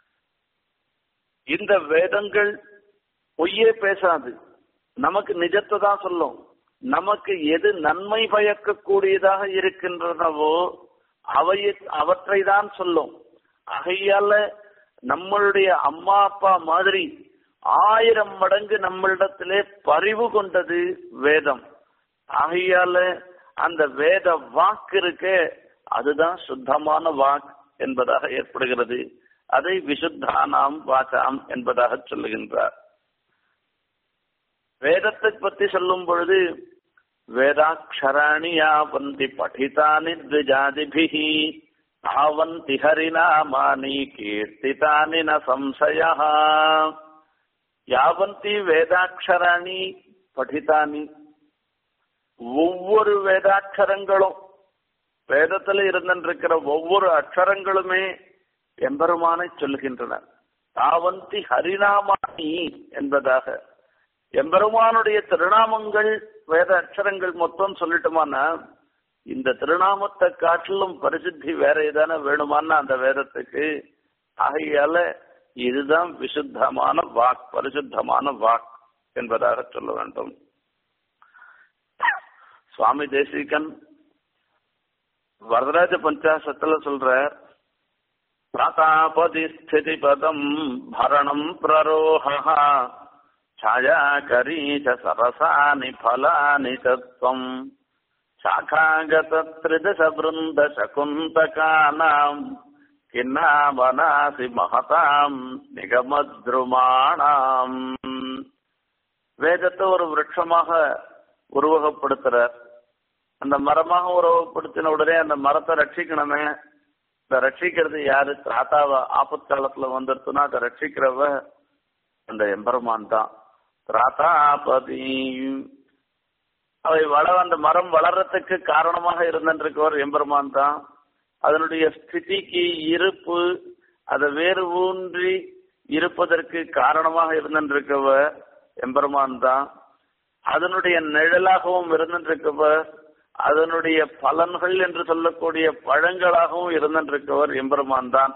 இந்த வேதங்கள் பொய்யே பேசாது நமக்கு நிஜத்தை தான் சொல்லும் நமக்கு எது நன்மை பயக்கக்கூடியதாக இருக்கின்றனவோ அவை அவற்றை தான் சொல்லும் ஆகையால நம்மளுடைய அம்மா அப்பா மாதிரி ஆயிரம் மடங்கு நம்மளிடத்திலே பரிவு கொண்டது வேதம் ஆகையால அந்த வேத வாக்கு இருக்க அதுதான் சுத்தமான வாக் என்பதாக ஏற்படுகிறது அதை விசுத்தானாம் வாசாம் என்பதாக சொல்லுகின்றார் வேதத்தை பற்றி சொல்லும் பொழுது வேதாட்சராணி யாவந்தி படித்தானி த்விஜாதிபிஹி தாவந்தி ஹரிநாமானி கீர்த்திதானி ந சம்சய யாவந்தி வேதாட்சராணி படித்தானி ஒவ்வொரு வேதாட்சரங்களும் வேதத்துல இருந்திருக்கிற ஒவ்வொரு அக்ஷரங்களுமே எம்பெருமானை சொல்லுகின்றன தாவந்தி ஹரிநாமானி என்பதாக எம்பெருமானுடைய திருநாமங்கள் வேத அக்ஷரங்கள் மொத்தம் சொல்லிட்டோமானா இந்த திருநாமத்தை காட்டிலும் பரிசுத்தி வேற ஏதான வேணுமான்னா அந்த வேதத்துக்கு ஆகையால இதுதான் விசுத்தமான வாக் பரிசுத்தமான வாக் என்பதாக சொல்ல வேண்டும் சுவாமி தேசிகன் வரதராஜ பஞ்சாசத்துல சொல்றார் பிராதாபதி ஸ்திதி பதம் பரணம் பிரரோஹ छायाकरीच सरसानि फलानि तत्त्वम् शाखागतत्रिदशवृन्दशकुन्तकानाम् किन्नामनासि महताम् நிகமத்ருமாணாம் வேதத்தை ஒரு விருட்சமாக உருவகப்படுத்துறார் அந்த மரமாக உருவப்படுத்தின உடனே அந்த மரத்தை ரட்சிக்கணுமே இந்த ரட்சிக்கிறது யாரு தாத்தாவ ஆபத்து காலத்துல வந்துருச்சுன்னா அதை ரட்சிக்கிறவ அந்த எம்பெருமான் தான் திராதாபதி அவை வள அந்த மரம் வளர்றதுக்கு காரணமாக இருந்திருக்கவர் எம்பெருமான் தான் அதனுடைய ஸ்திதிக்கு இருப்பு அதை வேறு ஊன்றி இருப்பதற்கு காரணமாக இருந்திருக்கவர் எம்பெருமான் தான் அதனுடைய நிழலாகவும் இருந்திருக்கவர் அதனுடைய பலன்கள் என்று சொல்லக்கூடிய பழங்களாகவும் இருந்திருக்கவர் எம்பெருமான் தான்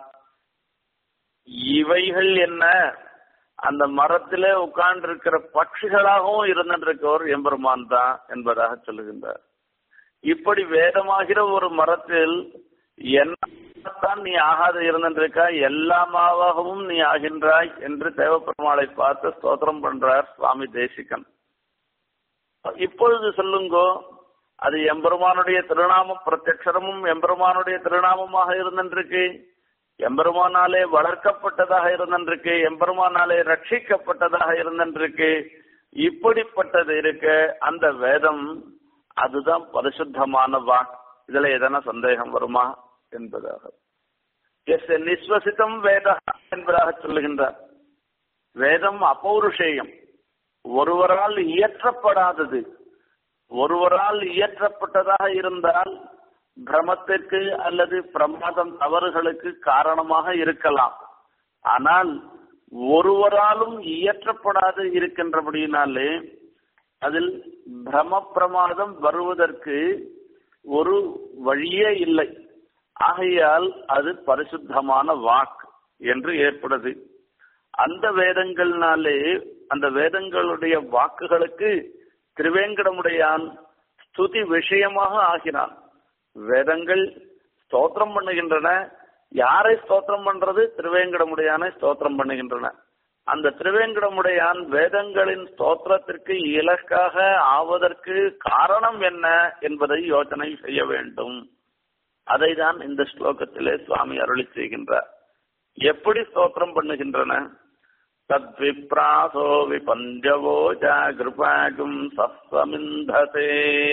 இவைகள் என்ன அந்த மரத்திலே உட்கார்ந்து இருக்கிற பட்சிகளாகவும் இருந்திருக்கவர் எம்பெருமான் தான் என்பதாக சொல்லுகின்றார் இப்படி வேதமாகிற ஒரு மரத்தில் என்னத்தான் நீ ஆகாது இருந்திருக்கா எல்லாமாகவும் நீ ஆகின்றாய் என்று தேவப்பெருமாளை பார்த்து ஸ்தோத்திரம் பண்றார் சுவாமி தேசிகன் இப்பொழுது சொல்லுங்கோ அது எம்பெருமானுடைய திருநாமம் பிரத்யக்ஷரமும் எம்பெருமானுடைய திருநாமமாக இருந்திருக்கு எம்பெருமானாலே வளர்க்கப்பட்டதாக இருந்திருக்கு எம்பெருமானாலே ரட்சிக்கப்பட்டதாக இருந்திருக்கு இப்படிப்பட்டது இருக்க அந்த வேதம் அதுதான் பரிசுத்தமான வாக் இதுல எதனா சந்தேகம் வருமா என்பதாக எஸ் நிஸ்வசித்தம் வேத என்பதாக சொல்லுகின்றார் வேதம் அப்பௌருஷேயம் ஒருவரால் இயற்றப்படாதது ஒருவரால் இயற்றப்பட்டதாக இருந்தால் பிரமத்திற்கு அல்லது பிரமாதம் தவறுகளுக்கு காரணமாக இருக்கலாம் ஆனால் ஒருவராலும் இயற்றப்படாது இருக்கின்றபடியினாலே அதில் பிரம பிரமாதம் வருவதற்கு ஒரு வழியே இல்லை ஆகையால் அது பரிசுத்தமான வாக் என்று ஏற்படுது அந்த வேதங்கள்னாலே அந்த வேதங்களுடைய வாக்குகளுக்கு திருவேங்கடமுடையான் ஸ்துதி விஷயமாக ஆகினான் வேதங்கள் ஸ்தோத்திரம் பண்ணுகின்றன யாரை ஸ்தோத்திரம் பண்றது திருவேங்கடமுடையானை ஸ்தோத்திரம் பண்ணுகின்றன அந்த திருவேங்கடமுடையான் வேதங்களின் ஸ்தோத்திரத்திற்கு இலக்காக ஆவதற்கு காரணம் என்ன என்பதை யோசனை செய்ய வேண்டும் அதை தான் இந்த ஸ்லோகத்திலே சுவாமி அருளி செய்கின்றார் எப்படி ஸ்தோத்திரம் பண்ணுகின்றன தத்விப்ராசோ விபஞ்சவோ ஜாகிருபாகும் சஸ்வமிந்ததே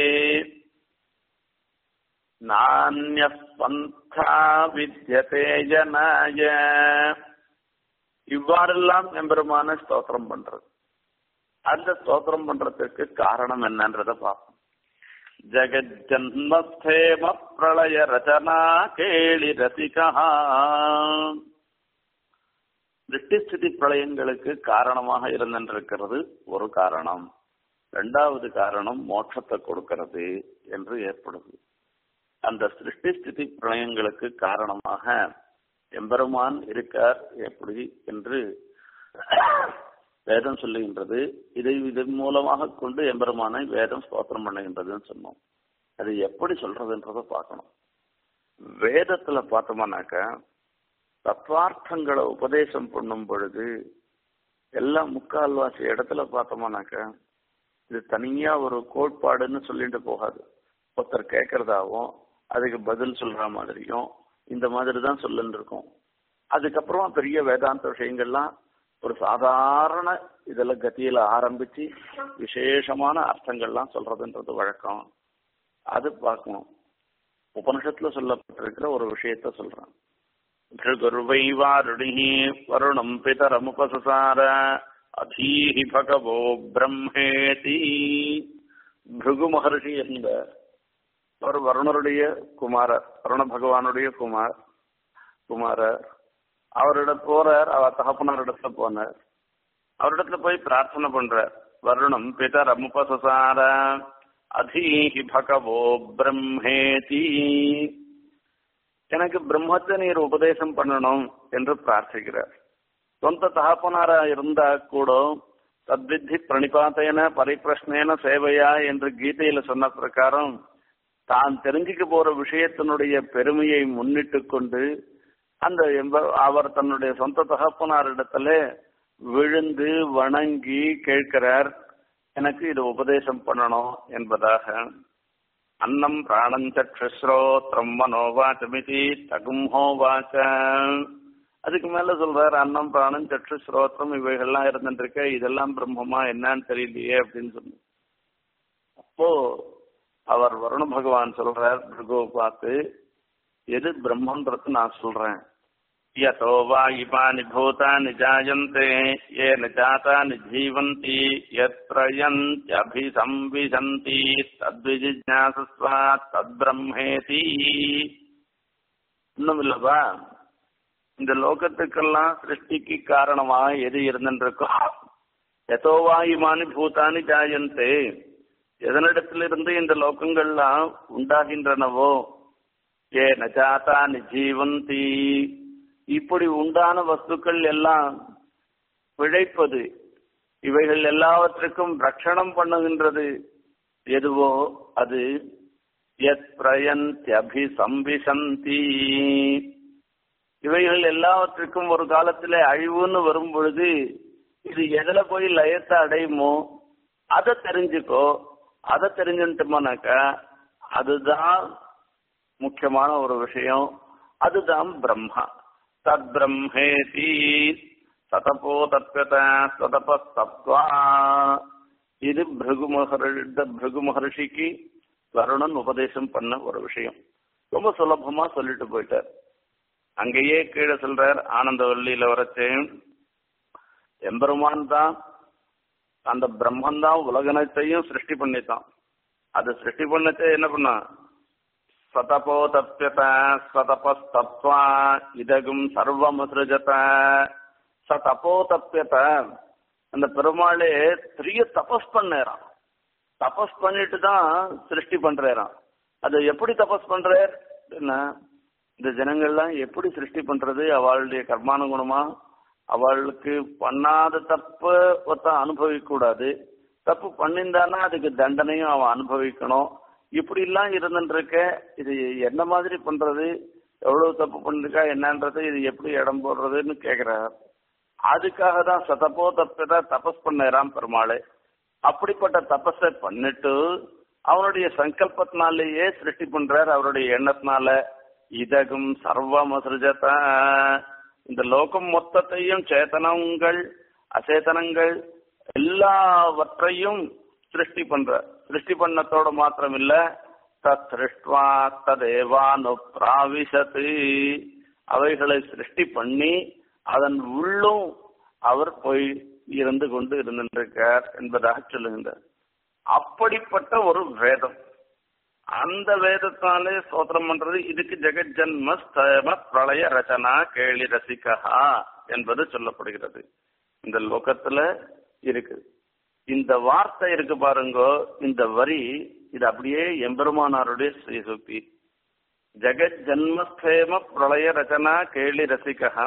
நானிய பந்தா வித்தியதே ஜனாய இவ்வாறெல்லாம் எம்பெருமான ஸ்தோத்திரம் பண்றது அந்த ஸ்தோத்திரம் பண்றதுக்கு காரணம் என்னன்றத பார்ப்போம் ஜெகஜன்மஸ்தேம பிரளய ரச்சனா கேளி ரசிகா திருஷ்டிஸ்திதி பிரளயங்களுக்கு காரணமாக இருந்திருக்கிறது ஒரு காரணம் இரண்டாவது காரணம் மோட்சத்தை கொடுக்கிறது என்று ஏற்படுது அந்த சிருஷ்டி ஸ்திதி பிரளயங்களுக்கு காரணமாக எம்பெருமான் இருக்கார் எப்படி என்று வேதம் சொல்லுகின்றது இதை இதன் மூலமாக கொண்டு எம்பெருமானை வேதம் ஸ்தோத்திரம் பண்ணுகின்றதுன்னு சொன்னோம் அது எப்படி சொல்றதுன்றத பார்க்கணும் வேதத்துல பார்த்தோம்னாக்க தத்வார்த்தங்களை உபதேசம் பண்ணும் பொழுது எல்லாம் முக்கால்வாசி இடத்துல பார்த்தோம்னாக்க இது தனியா ஒரு கோட்பாடுன்னு சொல்லிட்டு போகாது ஒருத்தர் கேட்கறதாவும் அதுக்கு பதில் சொல்ற மாதிரியும் இந்த மாதிரி தான் சொல்லுன்னு இருக்கும் அதுக்கப்புறம் பெரிய வேதாந்த விஷயங்கள்லாம் ஒரு சாதாரண இதெல்லாம் கத்தியில ஆரம்பிச்சு விசேஷமான அர்த்தங்கள்லாம் சொல்றதுன்றது வழக்கம் அது பார்க்கணும் உபனிஷத்துல சொல்லப்பட்டிருக்கிற ஒரு விஷயத்த சொல்றான் भृगुर्वैवारुणिः वरुणम् पितरमुपससार अधीहि भगवो பிரம்மேதி பிருகு மகர்ஷி என்ற ஒரு வருணருடைய குமாரர் வருண பகவானுடைய குமார் குமாரர் அவரிட போறார் அவர் தகப்பனாரிடத்துல போனார் அவரிடத்துல போய் பிரார்த்தனை பண்றார் வருணம் பிதர் அமுபசசார அதீஹி பகவோ பிரம்மேதி எனக்கு பிரம்மத்தை நீர் உபதேசம் பண்ணணும் என்று பிரார்த்திக்கிறார் சொந்த தகப்பனாரா இருந்தா கூட தத்வித்தி பிரணிபாத்தையன பரிப்பிரஷ்னேன சேவையா என்று கீதையில சொன்ன பிரகாரம் தான் தெரிஞ்சுக்க போற விஷயத்தினுடைய பெருமையை முன்னிட்டு கொண்டு அந்த அவர் தன்னுடைய சொந்த தகப்பனாரிடத்துல விழுந்து வணங்கி கேட்கிறார் எனக்கு இது உபதேசம் பண்ணணும் என்பதாக அன்னம் பிராணம் சக்ஷுஸ்ரோத்திரம் மனோவாச்சமிதி தகும்ஹோவாச்ச அதுக்கு மேல சொல்றாரு அன்னம் பிராணம் சற்று ஸ்ரோத்திரம் இவைகள்லாம் இருந்துருக்க இதெல்லாம் பிரம்மமா என்னன்னு தெரியலையே அப்படின்னு சொல்லி அப்போ அவர் வருண பகவான் சொல்றார் பிருகுவை பார்த்து எது பிரம்மன்றது நான் சொல்றேன் யதோ வா இமானி பூதானி ஜாயந்தே ஏன ஜாதானி ஜீவந்தி யத்ரயந்த்யபிசம்விசந்தி தத்விஜிஜாசஸ்வா தத்பிரம்மேதி இன்னும் இல்லவா இந்த லோகத்துக்கெல்லாம் சிருஷ்டிக்கு காரணமா எது இருந்துருக்கோ எதோவா இமானி பூதானி ஜாயந்தே எதனிடத்திலிருந்து இந்த லோகங்கள்லாம் உண்டாகின்றனவோ ஏ நஜாதானி ஜீவந்தி இப்படி உண்டான வஸ்துக்கள் எல்லாம் பிழைப்பது இவைகள் எல்லாவற்றுக்கும் ரட்சணம் பண்ணுகின்றது எதுவோ அது எத் பிரயந்தியபிசம்பிசந்தி இவைகள் எல்லாவற்றுக்கும் ஒரு காலத்துல அழிவுன்னு வரும் பொழுது இது எதுல போய் லயத்தை அடையுமோ அதை தெரிஞ்சுக்கோ அதை தெரிஞ்சுட்டோம்னாக்கா அதுதான் முக்கியமான ஒரு விஷயம் அதுதான் பிரம்மா தத் பிரம்மேதி சதபோ தத்வத சதபஸ்தத்வா இது பிருகு மகர்ஷி பிருகு மகர்ஷிக்கு வருணன் உபதேசம் பண்ண ஒரு விஷயம் ரொம்ப சுலபமா சொல்லிட்டு போயிட்டார் அங்கேயே கீழே சொல்றார் ஆனந்தவல்லியில வரச்சு எம்பெருமான் தான் அந்த பிரம்மன் தான் உலகனத்தையும் சிருஷ்டி பண்ணித்தான் அது சிருஷ்டி பண்ணச்சே என்ன பண்ணா சதபோ தப்பியத சதபஸ்தத்வா இதகும் சர்வமுசிருஜத சதபோ தப்பியத அந்த பெருமாளே பெரிய தபஸ் பண்ணேறான் தபஸ் பண்ணிட்டு தான் சிருஷ்டி பண்றாராம் அது எப்படி தபஸ் பண்றார் என்ன இந்த ஜனங்கள்லாம் எப்படி சிருஷ்டி பண்றது அவளுடைய கர்மானுகுணமா அவளுக்கு பண்ணாத தப்பு ஒருத்தன் அனுபவிக்க கூடாது தப்பு பண்ணியிருந்தானா அதுக்கு தண்டனையும் அவன் அனுபவிக்கணும் இப்படி எல்லாம் இருந்துருக்க இது என்ன மாதிரி பண்றது எவ்வளவு தப்பு பண்ணிருக்கா என்னன்றது இது எப்படி இடம் போடுறதுன்னு கேக்குறார் அதுக்காக தான் சதப்போ தப்பதா தபஸ் பண்ணாராம் பெருமாளே அப்படிப்பட்ட தபஸை பண்ணிட்டு அவனுடைய சங்கல்பத்தினாலேயே சிருஷ்டி பண்றார் அவருடைய எண்ணத்தினால இதகும் சர்வமசிருஜத இந்த லோகம் மொத்தத்தையும் சேத்தனங்கள் அச்சேதனங்கள் எல்லாவற்றையும் சிருஷ்டி பண்ற சிருஷ்டி பண்ணத்தோட மாத்திரம் இல்ல தத் சிருஷ்டுவா ததேவானு பிராவிசத்து அவைகளை சிருஷ்டி பண்ணி அதன் உள்ளும் அவர் போய் இருந்து கொண்டு இருந்திருக்கார் என்பதாக சொல்லுகின்றார் அப்படிப்பட்ட ஒரு வேதம் அந்த வேதத்தாலே ஸ்தோத்திரம் பண்றது இதுக்கு ஜெகஜன்ம ஸ்தம பிரளய ரச்சனா கேளி ரசிகா என்பது சொல்லப்படுகிறது இந்த லோகத்துல இருக்கு இந்த வார்த்தை இருக்கு பாருங்க இந்த வரி இது அப்படியே எம்பெருமானாருடைய ஸ்ரீசுக்தி ஜெகத் ஜன்மஸ்தேம பிரளய ரச்சனா கேளி ரசிகா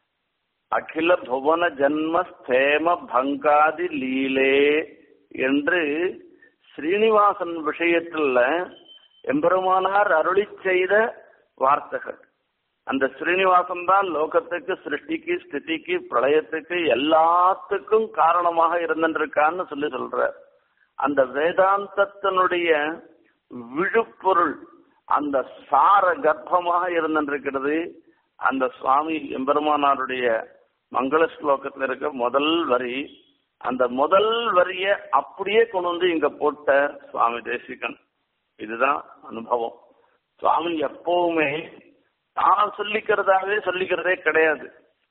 அகில புவன ஜன்மஸ்தேம பங்காதி லீலே என்று ஸ்ரீனிவாசன் விஷயத்துல எம்பெருமானார் அருளி செய்த வார்த்தைகள் அந்த ஸ்ரீனிவாசன் தான் லோகத்துக்கு சிருஷ்டிக்கு ஸ்திதிக்கு பிரளயத்துக்கு எல்லாத்துக்கும் காரணமாக இருந்திருக்கான்னு சொல்லி சொல்ற அந்த வேதாந்தத்தினுடைய விழுப்பொருள் அந்த சார கர்ப்பமாக இருந்திருக்கிறது அந்த சுவாமி எம்பெருமானாருடைய மங்கள ஸ்லோகத்தில் இருக்க முதல் வரி அந்த முதல் வரிய அப்படியே கொண்டு வந்து இங்க போட்ட சுவாமி தேசிகன் இதுதான் அனுபவம் சுவாமி எப்பவுமே தான் சொல்லிக்கிறதாவே சொல்லிக்கிறதே கிடையாது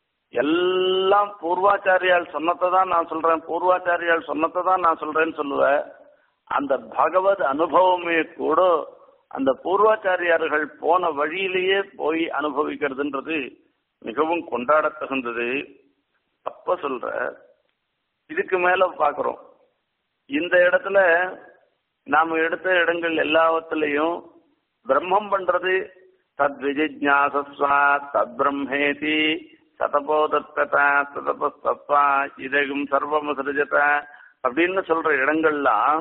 எல்லாம் பூர்வாச்சாரியால் சொன்னதை தான் நான் சொல்றேன் பூர்வாச்சாரியால் சொன்னதை தான் நான் சொல்றேன்னு சொல்லுவேன் அந்த பகவத் அனுபவமே கூட அந்த பூர்வாச்சாரியார்கள் போன வழியிலேயே போய் அனுபவிக்கிறதுன்றது மிகவும் கொண்டாடத்தகுந்தது அப்ப சொல்ற இதுக்கு மேல பாக்குறோம் இந்த இடத்துல நாம எடுத்த இடங்கள் எல்லாவற்றிலையும் பிரம்மம் பண்றது தத்விஜிஜாசஸ்வ தத்பிரம்மேதி சதபோதத்தத சதபஸ்தத்வா இதகம் சர்வம் சிருஜத அப்படின்னு சொல்ற இடங்கள்லாம்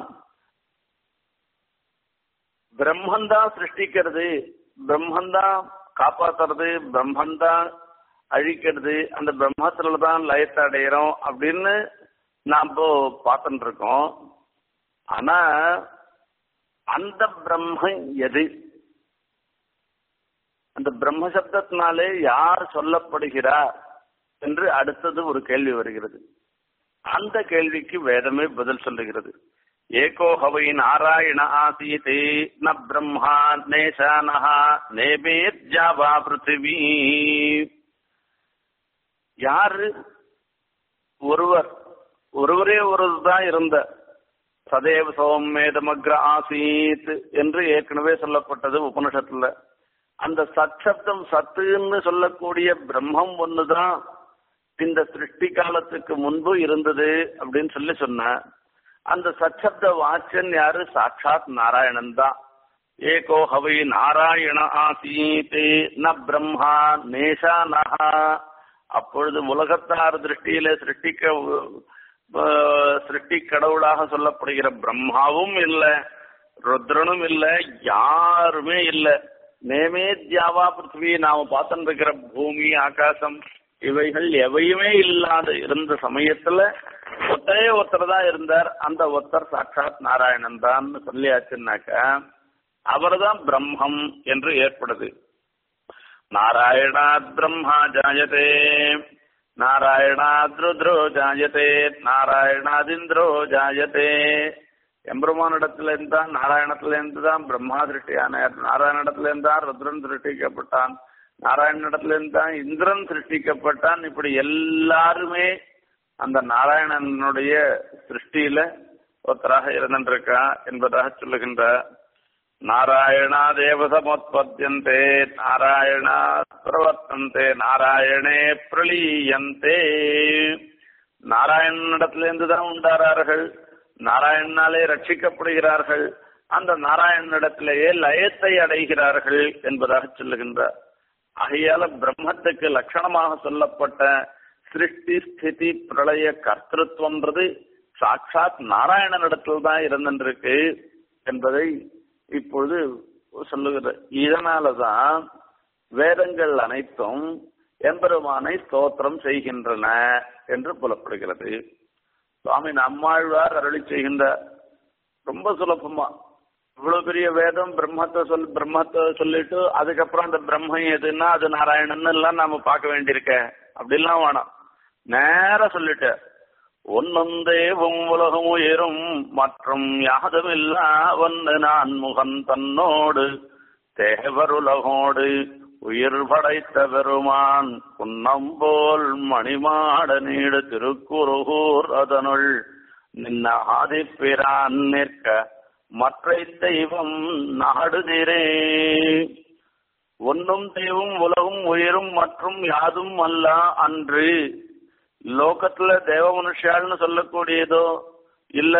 பிரம்மந்தான் சிருஷ்டிக்கிறது பிரம்மந்தான் காப்பாத்துறது பிரம்மந்தான் அழிக்கிறது அந்த பிரம்மத்துல தான் லயத்தை அடையிறோம் அப்படின்னு நாம பார்த்துட்டு இருக்கோம் ஆனா அந்த பிரம்மம் எது அந்த பிரம்ம சப்தத்தினாலே யார் சொல்லப்படுகிறார் என்று அடுத்தது ஒரு கேள்வி வருகிறது அந்த கேள்விக்கு வேதமே பதில் சொல்லுகிறது ஏகோ ஹவை நாராயண ஆசீதே ந பிரம்மா நேசானஹா நேபேத்யாவா பிருத்திவி யாரு ஒருவர் ஒருவரே ஒருவர் தான் இருந்த சதேவ சோமேதமக்ர ஆசீத் என்று ஏற்கனவே சொல்லப்பட்டது உபனிஷத்துல அந்த சச்சப்தம் சத்துன்னு சொல்லக்கூடிய பிரம்மம் ஒண்ணுதான் இந்த சிருஷ்டி காலத்துக்கு முன்பு இருந்தது அப்படின்னு சொல்லி சொன்ன அந்த சச்சப்த வாச்சன் யாரு சாட்சாத் நாராயணன் தான் ஏகோ ஹவை நாராயண ஆசீதே ந பிரம்மா நேஷானஹா அப்பொழுது உலகத்தார் திருஷ்டியில சிருஷ்டிக்க சிருஷ்டி கடவுளாக சொல்லப்படுகிற பிரம்மாவும் இல்ல ருத்ரனும் இல்ல யாருமே இல்ல நேமே தியாவா பிருத்திவி நாம பார்த்துட்டு இருக்கிற பூமி ஆகாசம் இவைகள் எவையுமே இல்லாத இருந்த சமயத்துல ஒத்தரே ஒருத்தர் தான் இருந்தார் அந்த ஒருத்தர் சாட்சாத் நாராயணன் தான் சொல்லியாச்சுன்னாக்க அவர்தான் பிரம்மம் என்று ஏற்படுது நாராயணாத் பிரம்மா ஜாயதே நாராயணாத் ருத்ரோ ஜாயதே நாராயணாதிந்திரோ ஜாயதே எம்பெருமானிடத்துல இருந்தான் நாராயணத்துல இருந்து தான் பிரம்மா சிருஷ்டியானார் நாராயணத்துல இருந்தான் ருத்ரன் சிருஷ்டிக்கப்பட்டான் நாராயணனிடத்துல இருந்து தான் இந்திரன் சிருஷ்டிக்கப்பட்டான் இப்படி எல்லாருமே அந்த நாராயணனுடைய சிருஷ்டியில ஒருத்தராக இருந்திருக்கா என்பதாக சொல்லுகின்ற நாராயணா தேவசமுத்பத்தியந்தே நாராயணா பிரவர்த்தந்தே நாராயணே பிரளீயந்தே நாராயணனிடத்திலிருந்து தான் உண்டாரார்கள் நாராயணனாலே ரட்சிக்கப்படுகிறார்கள் அந்த நாராயணனிடத்திலேயே லயத்தை அடைகிறார்கள் என்பதாக சொல்லுகின்றார் ஆகையால பிரம்மத்துக்கு லட்சணமாக சொல்லப்பட்ட சிருஷ்டி ஸ்திதி பிரளய கர்த்தத்துவம்ன்றது சாட்சாத் நாராயணனிடத்தில் தான் இருந்திருக்கு என்பதை இப்பொழுது சொல்லுகிற இதனாலதான் வேதங்கள் அனைத்தும் எம்பெருமானை ஸ்தோத்திரம் செய்கின்றன என்று புலப்படுகிறது சுவாமி நம்மாழ்வார் அருளி செய்கின்றார் ரொம்ப சுலபமா இவ்வளவு பெரிய வேதம் பிரம்மத்தை சொல் பிரம்மத்தை சொல்லிட்டு அதுக்கப்புறம் அந்த பிரம்மம் எதுன்னா அது நாராயணன் எல்லாம் நாம பார்க்க வேண்டியிருக்க அப்படிலாம் வேணாம் நேர சொல்லிட்ட ஒன்னொந்தேவும் உலகம் உயரும் மற்றும் யாதுமில்லா ஒன்னு நான் முகன் தன்னோடு தேவருலகோடு உயிர் படைத்த பெருமான் புன்னம்போல் மணிமாட நீடு திருக்குறுகூர் அதனுள் நின்ன ஆதிப்பிரான் நிற்க மற்றை தெய்வம் நாடுதிரே ஒன்னும் தெய்வம் உலகும் உயிரும் மற்றும் யாதும் அல்ல அன்று லோகத்துல தேவ மனுஷால்னு சொல்லக்கூடியதோ இல்ல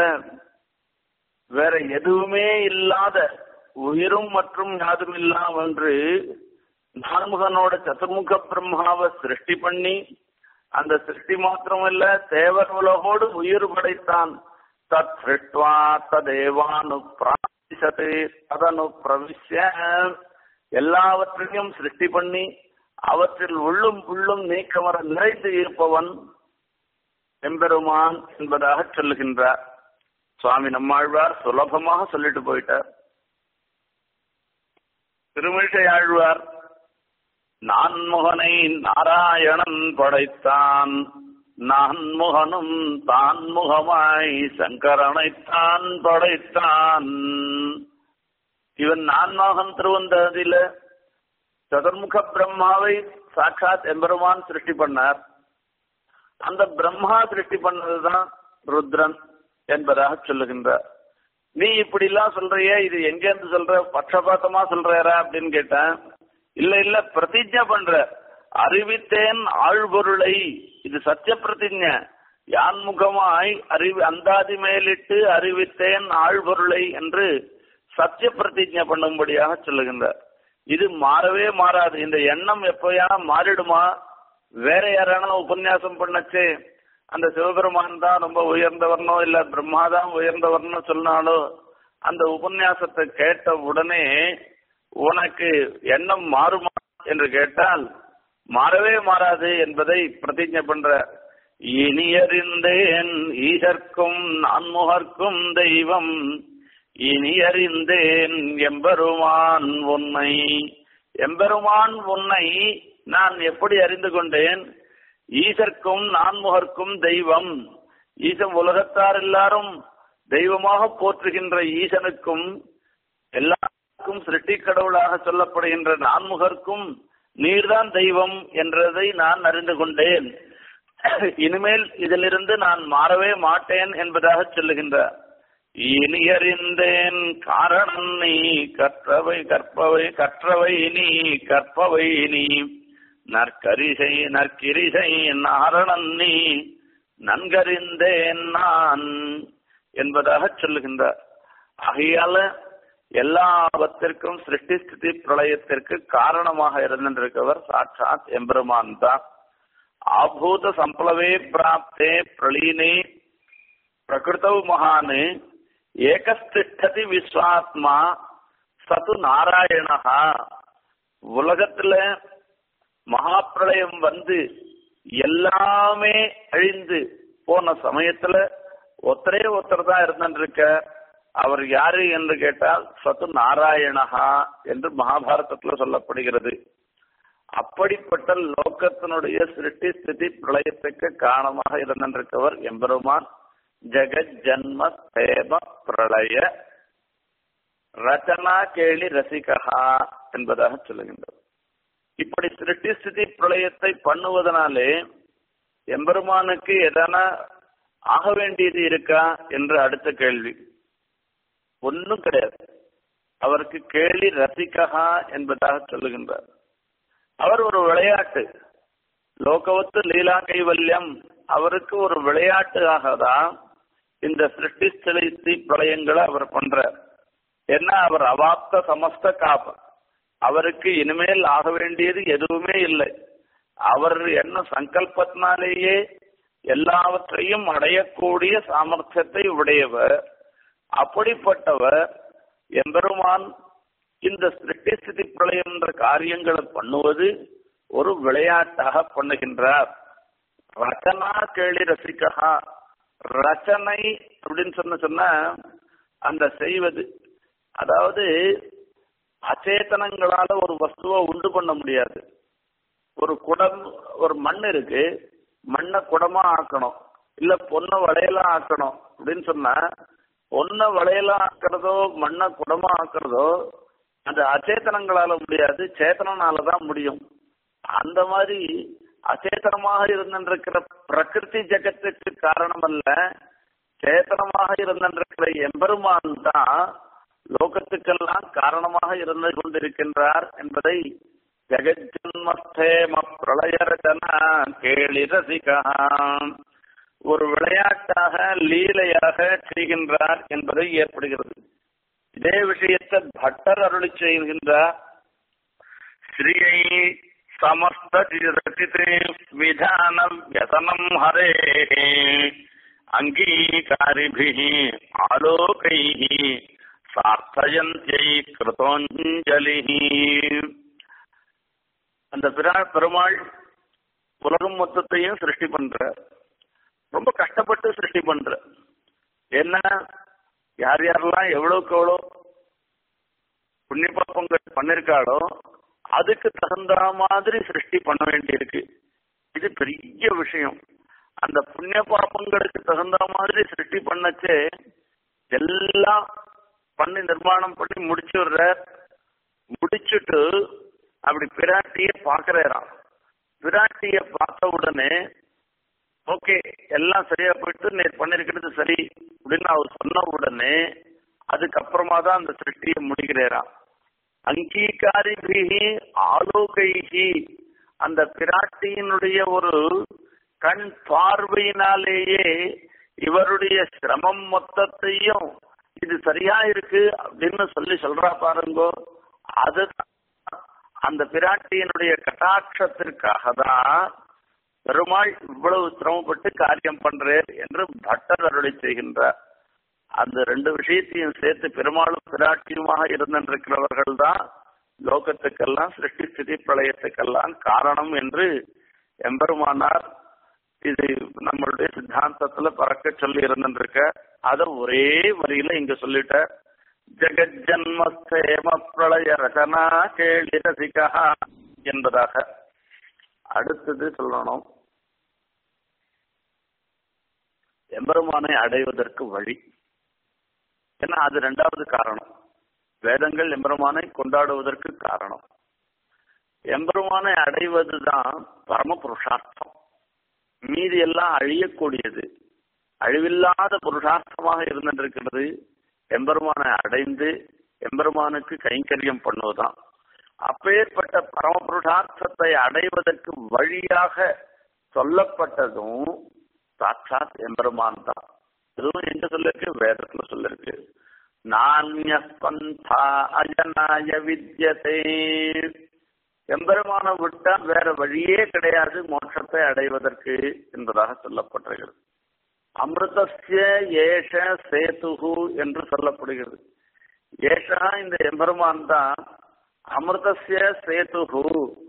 வேற எதுவுமே இல்லாத உயிரும் மற்றும் யாதும் இல்லாம் என்று நான்முகனோட சதுர்முக பிரம்மாவை சிருஷ்டி பண்ணி அந்த சிருஷ்டி மாத்திரமல்ல தேவர் உலகோடு உயிர் படைத்தான் தத் சிருஷ்டுவா ததேவானு பிராசத்து ததனு பிரவிஷ்ய எல்லாவற்றையும் சிருஷ்டி பண்ணி அவற்றில் உள்ளும் புள்ளும் நீக்கமர நிறைந்து இருப்பவன் எம்பெருமான் என்பதாக சொல்லுகின்றார் சுவாமி நம்மாழ்வார் சுலபமாக சொல்லிட்டு போயிட்டார் திருமிழை ஆழ்வார் நான்முகனை நாராயணன் படைத்தான் நான்முகனும் தான் முகமாய் சங்கரனைத்தான் படைத்தான் இவன் நான்மோகன் திருவந்ததில சதுர்முக பிரம்மாவை சாட்சாத் எம்பெருமான் சிருஷ்டி பண்ணார் அந்த பிரம்மா சிருஷ்டி பண்ணதுதான் ருத்ரன் என்பதாக சொல்லுகின்றார் நீ இப்படி எல்லாம் சொல்றிய இது எங்க இருந்து சொல்ற பட்சபாத்தமா சொல்றாரா அப்படின்னு கேட்டேன் இல்ல இல்ல பிரதிஜை பண்ற அறிவித்தேன் ஆழ்பொருளை இது சத்திய பிரதிஜ யான் முகமாய் அறிவி அந்தாதி மேலிட்டு அறிவித்தேன் ஆழ்பொருளை என்று சத்திய பிரதிஜை பண்ணும்படியாக சொல்லுகின்றார் இது மாறவே மாறாது இந்த எண்ணம் எப்போயான மாறிடுமா வேற யாரான உபன்யாசம் பண்ணச்சு அந்த சிவபெருமான் தான் ரொம்ப உயர்ந்தவர்னோ இல்ல பிரம்மா தான் உயர்ந்தவர்னு சொன்னாலோ அந்த உபன்யாசத்தை கேட்ட உடனே உனக்கு எண்ணம் மாறுமா என்று கேட்டால் மாறவே மாறாது என்பதை பிரதிஜை பண்ற இனியறிந்தேன் ஈசர்க்கும் நான்முகர்க்கும் தெய்வம் இனியறிந்தேன் எம்பெருமான் உன்னை எம்பெருமான் உன்னை நான் எப்படி அறிந்து கொண்டேன் ஈசர்க்கும் நான்முகர்க்கும் தெய்வம் ஈசன் உலகத்தார் எல்லாரும் தெய்வமாக போற்றுகின்ற ஈசனுக்கும் எல்லாருக்கும் சிருஷ்டி கடவுளாக சொல்லப்படுகின்ற நான்முகர்க்கும் நீர்தான் தெய்வம் என்றதை நான் அறிந்து கொண்டேன் இனிமேல் இதிலிருந்து நான் மாறவே மாட்டேன் என்பதாக சொல்லுகின்றார் இனியறிந்தேன் காரணம் நீ கற்றவை கற்பவை கற்றவை நீ கற்பவை நீ நற்கரிசை நற்கிரிசை நாரணன் நீ நன்கறிந்தேன் நான் என்பதாக சொல்லுகின்றார் ஆகையால எல்லாவற்றிற்கும் சிருஷ்டி ஸ்திதி பிரளயத்திற்கு காரணமாக இருந்திருக்கவர் சாட்சாத் எம்பெருமான் தான் ஆபூத சம்பளவே பிராப்தே பிரளீனே பிரகிருதவு மகான் ஏகஸ்திஷ்டதி விஸ்வாத்மா சது நாராயணா உலகத்துல மகாப்பிரளயம் வந்து எல்லாமே அழிந்து போன சமயத்துல ஒத்தரே ஒருத்தர் தான் இருந்திருக்க அவர் யாரு என்று கேட்டால் சத்து நாராயணஹா என்று மகாபாரதத்துல சொல்லப்படுகிறது அப்படிப்பட்ட லோகத்தினுடைய சிருஷ்டி ஸ்திதி பிரளயத்துக்கு காரணமாக இருந்திருக்கவர் எம்பெருமான் ஜெகத் ஜன்ம சேம பிரளய ரச்சனா கேளி ரசிகா என்பதாக சொல்லுகின்றது இப்படி சிருஷ்டி ஸ்திதி பிரளயத்தை பண்ணுவதனாலே எம்பெருமானுக்கு எதனா ஆக வேண்டியது இருக்கா என்று அடுத்த கேள்வி ஒன்றும் கிடையாது அவருக்கு கேலி ரசிகா என்பதாக சொல்லுகின்றார் அவர் ஒரு விளையாட்டு லோகவத்து லீலா கைவல்யம் அவருக்கு ஒரு விளையாட்டாக தான் இந்த சிருஷ்டி செலுத்தி பிரளயங்களை அவர் பண்றார் என்ன அவர் அவாப்த சமஸ்த காப்ப அவருக்கு இனிமேல் ஆக வேண்டியது எதுவுமே இல்லை அவர் என்ன சங்கல்பத்தினாலேயே எல்லாவற்றையும் அடையக்கூடிய சாமர்த்தியத்தை உடையவர் அப்படிப்பட்டவர் எம்பெருமான் இந்த சிருஷ்டி ஸ்திதி பிரளயம் என்ற காரியங்களை பண்ணுவது ஒரு விளையாட்டாக பண்ணுகின்றார் ரச்சனா கேளி ரசிகா ரச்சனை அப்படின்னு சொன்ன சொன்ன அந்த செய்வது அதாவது அச்சேதனங்களால ஒரு வஸ்துவை உண்டு பண்ண முடியாது ஒரு குடம் ஒரு மண் இருக்கு மண்ணை குடமா ஆக்கணும் இல்ல பொண்ணை வளையலா ஆக்கணும் அப்படின்னு சொன்னா பொண்ணை வளையலா ஆக்குறதோ மண்ணை குடமா ஆக்குறதோ அந்த அச்சேதனங்களால முடியாது சேத்தனால தான் முடியும் அந்த மாதிரி அச்சேதனமாக இருந்திருக்கிற பிரகிருதி ஜெகத்துக்கு காரணம் அல்ல சேத்தனமாக இருந்திருக்கிற எம்பெருமான் தான் லோகத்துக்கெல்லாம் காரணமாக இருந்து கொண்டிருக்கின்றார் என்பதை ஜெகஜன்மஸ்தேம பிரளயரச்சனா கேளி ரசிகா ஒரு விளையாட்டாக லீலையாக செய்கின்றார் என்பதை ஏற்படுகிறது இதே விஷயத்தை பட்டர் அருளி செய்கின்றார் ஸ்ரீயை சமஸ்த ரச்சிதே விதான வியசனம் ஹரே அங்கீகாரிபிः ஆலோகைः சார்த்தயந்தியை கிருதோஞ்சலிः அந்த பிரா பெருமாள் உலகம் மொத்தத்தையும் சிருஷ்டி பண்ற ரொம்ப கஷ்டப்பட்டு சிருஷ்டி பண்ற என்ன யார் யாரெல்லாம் எவ்வளவுக்கு எவ்வளோ புண்ணிய பாப்பங்கள் பண்ணிருக்காளோ அதுக்கு தகுந்த மாதிரி சிருஷ்டி பண்ண வேண்டியிருக்கு இது பெரிய விஷயம் அந்த புண்ணிய பாப்பங்களுக்கு தகுந்த மாதிரி சிருஷ்டி பண்ணச்சே எல்லாம் பண்ணி நிர்மாணம் பண்ணி முடிச்சுடுற முடிச்சுட்டு அப்படி பிராட்டிய பாக்குறாராம் பிராட்டிய பார்த்த உடனே ஓகே எல்லாம் சரியா போயிட்டு நேர் பண்ணிருக்கிறது சரி அப்படின்னு அவர் சொன்ன உடனே அதுக்கப்புறமா தான் அந்த சிருஷ்டியை முடிகிறாராம் அங்கீகாரிபிகி ஆலோகைகி அந்த பிராட்டியினுடைய ஒரு கண் பார்வையினாலேயே இவருடைய சிரமம் மொத்தத்தையும் இது சரியா இருக்கு அப்படின்னு சொல்லி சொல்றா பாருங்கோ அது அந்த பிராட்டியினுடைய கட்டாட்சத்திற்காக தான் பெருமாள் இவ்வளவு சிரமப்பட்டு காரியம் பண்றேன் என்று பட்டர் அருளை செய்கின்றார் அந்த ரெண்டு விஷயத்தையும் சேர்த்து பெருமாளும் பிராட்டியுமாக இருந்திருக்கிறவர்கள் தான் லோகத்துக்கெல்லாம் சிருஷ்டி ஸ்திதி பிரளயத்துக்கெல்லாம் காரணம் என்று எம்பெருமானார் இது நம்மளுடைய சித்தாந்தத்துல பறக்க சொல்லி இருந்திருக்க அத ஒரே வரியில இங்க சொல்லிட்ட ஜெகஜன்மஸ்தேம பிரளய ரசனா கேளி ரசிகா என்பதாக அடுத்தது சொல்லணும் எம்பெருமானை அடைவதற்கு வழி ஏன்னா அது ரெண்டாவது காரணம் வேதங்கள் எம்பெருமானை கொண்டாடுவதற்கு காரணம் எம்பெருமானை அடைவதுதான் பரம புருஷார்த்தம் மீதி எல்லாம் அழியக்கூடியது அழிவில்லாத புருஷார்த்தமாக இருந்திருக்கிறது எம்பெருமானை அடைந்து எம்பெருமானுக்கு கைங்கரியம் பண்ணுவதுதான் அப்பேற்பட்ட பரம புருஷார்த்தத்தை அடைவதற்கு வழியாக சொல்லப்பட்டதும் சாட்சாத் எம்பெருமான் தான் இதுவும் எங்க சொல்லிருக்கு வேதத்துல சொல்லிருக்கு நானிய பந்தா அஜனாய வித்யதே எம்பெருமானை விட்டா வேற வழியே கிடையாது மோட்சத்தை அடைவதற்கு என்பதாக சொல்லப்பட்டிருக்கிறது அமிர்தசிய ஏஷ சேதுகு என்று சொல்லப்படுகிறது ஏஷா இந்த எம்பெருமான் தான் அமிர்தசிய சேதுகு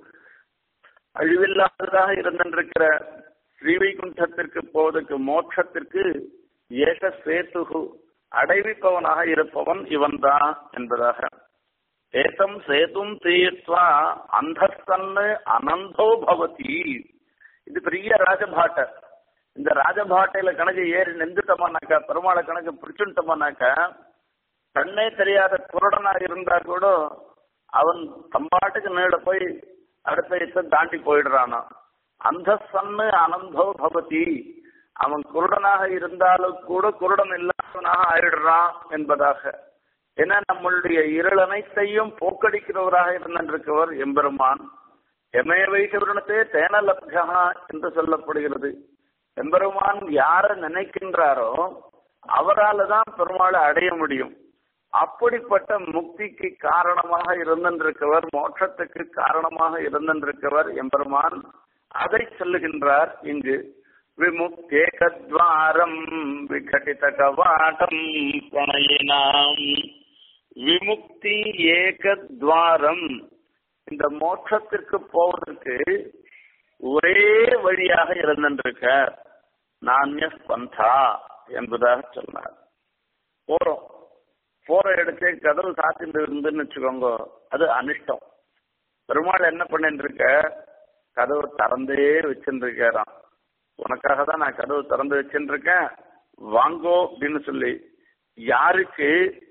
அழிவில்லாததாக இருந்திருக்கிற ஸ்ரீவைகுண்டத்திற்கு போவதற்கு மோட்சத்திற்கு ஏஷ சேத்துகு அடைவிப்பவனாக இருப்பவன் இவன்தான் என்பதாக ஏதம் சேதும் தீர்த்வா அந்தஸ்தன்னு அனந்தோ பவதி இது பெரிய ராஜபாட்டை இந்த ராஜபாட்டையில கணக்கு ஏறி நின்றுட்டோமானாக்கா பெருமாளை கணக்கு பிடிச்சுட்டோமானாக்கா கண்ணே தெரியாத குருடனா இருந்தா கூட அவன் தம்பாட்டுக்கு நேட போய் அடுத்த இத்த தாண்டி போயிடுறானா அந்த சன்னு அனந்தோ பவதி அவன் குருடனாக இருந்தாலும் கூட குருடன் இல்லாதவனாக ஆயிடுறான் என்பதாக ஏன்னா நம்மளுடைய இருள் அனைத்தையும் போக்கடிக்கிறவராக இருந்திருக்கவர் எம்பெருமான் எமய வைத்தவருடத்தே தேன லப்ஜா என்று சொல்லப்படுகிறது எம்பெருமான் யார நினைக்கின்றாரோ அவரால் தான் பெருமாளை அடைய முடியும் அப்படிப்பட்ட முக்திக்கு காரணமாக இருந்திருக்கவர் மோட்சத்துக்கு காரணமாக இருந்திருக்கவர் எம்பெருமான் அதை சொல்லுகின்றார் இங்கு விமுக்தேகத்வாரம் விகடித கவாட்டம் பிரணயினாம் விமுக்தி ஏகத்வாரம் இந்த மோட்சத்திற்கு போவதற்கு ஒரே வழியாக இருந்திருக்க நானிய பந்தா என்பதாக சொன்னார் போறோம் போற இடத்தே கதவு சாத்திட்டு இருந்துன்னு வச்சுக்கோங்க அது அனிஷ்டம் பெருமாள் என்ன பண்ணிட்டு இருக்க கதவு திறந்தே வச்சுட்டு இருக்காராம் உனக்காக தான் நான் கதவு திறந்து வச்சுட்டு இருக்கேன் வாங்கோ அப்படின்னு சொல்லி யாருக்கு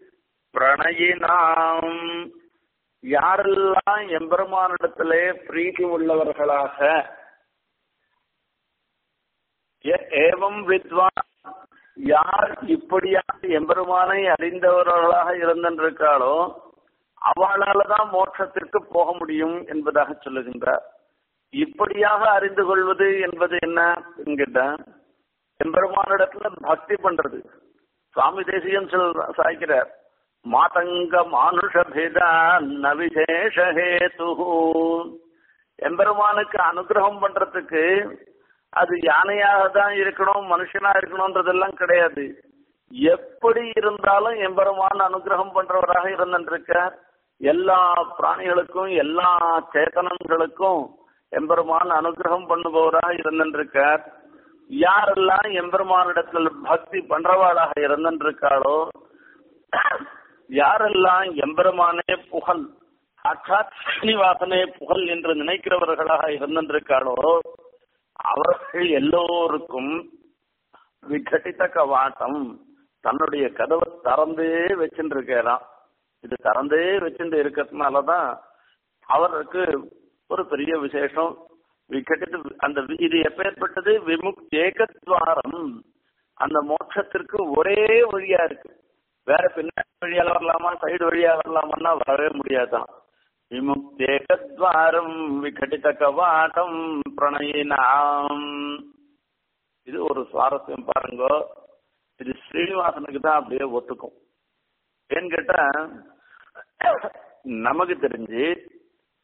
பிரணயினாம் யாரெல்லாம் எம்பெருமானிடத்திலே பிரீதி உள்ளவர்களாக ஏவம் வித்வான் யார் இப்படியாக எம்பெருமானை அறிந்தவர்களாக இருந்திருக்காளோ அவளால தான் மோட்சத்திற்கு போக முடியும் என்பதாக சொல்லுகின்றார் இப்படியாக அறிந்து கொள்வது என்பது என்ன என்கிட்ட எம்பெருமானிடத்துல பக்தி பண்றது சுவாமி தேசியம் சொல் சாய்க்கிறார் மாதங்க மானுஷ பேதா ந விசேஷஹேது எம்பெருமானுக்கு அனுகிரகம் பண்றதுக்கு அது யானையாக தான் இருக்கணும் மனுஷனா இருக்கணும்ன்றதெல்லாம் கிடையாது எப்படி இருந்தாலும் எம்பெருமான் அனுகிரகம் பண்றவராக இருந்திருக்க எல்லா பிராணிகளுக்கும் எல்லா சேத்தனங்களுக்கும் எம்பெருமான் அனுகிரகம் பண்ணுபவராக இருந்திருக்கார் யாரெல்லாம் எம்பெருமானிடத்தில் பக்தி பண்றவாளாக இருந்திருக்காளோ யாரெல்லாம் எம்பெருமானே புகழ் சாட்சாத் ஸ்ரீனிவாசனே புகழ் என்று நினைக்கிறவர்களாக இருந்திருக்காளோ அவர்கள் எல்லோருக்கும் விகட்டித்த கவாட்டம் தன்னுடைய கதவை திறந்தே வச்சுட்டு இருக்கிறான் இது திறந்தே வச்சுட்டு இருக்கிறதுனாலதான் அவருக்கு ஒரு பெரிய விசேஷம் விகட்டித்து அந்த இது எப்பேற்பட்டது விமுக் ஏகத்வாரம் அந்த மோட்சத்திற்கு ஒரே வழியா இருக்கு வேற பின்னாடி வழியால வரலாமா சைடு வழியா வரலாமான்னா வரவே முடியாதான் விமுக்தேகத்வாரம் விகட்டித கவாட்டம் பிரணயினாம் இது ஒரு சுவாரஸ்யம் பாருங்க இது ஸ்ரீனிவாசனுக்கு தான் அப்படியே ஒத்துக்கும் ஏன்னு கேட்டா நமக்கு தெரிஞ்சு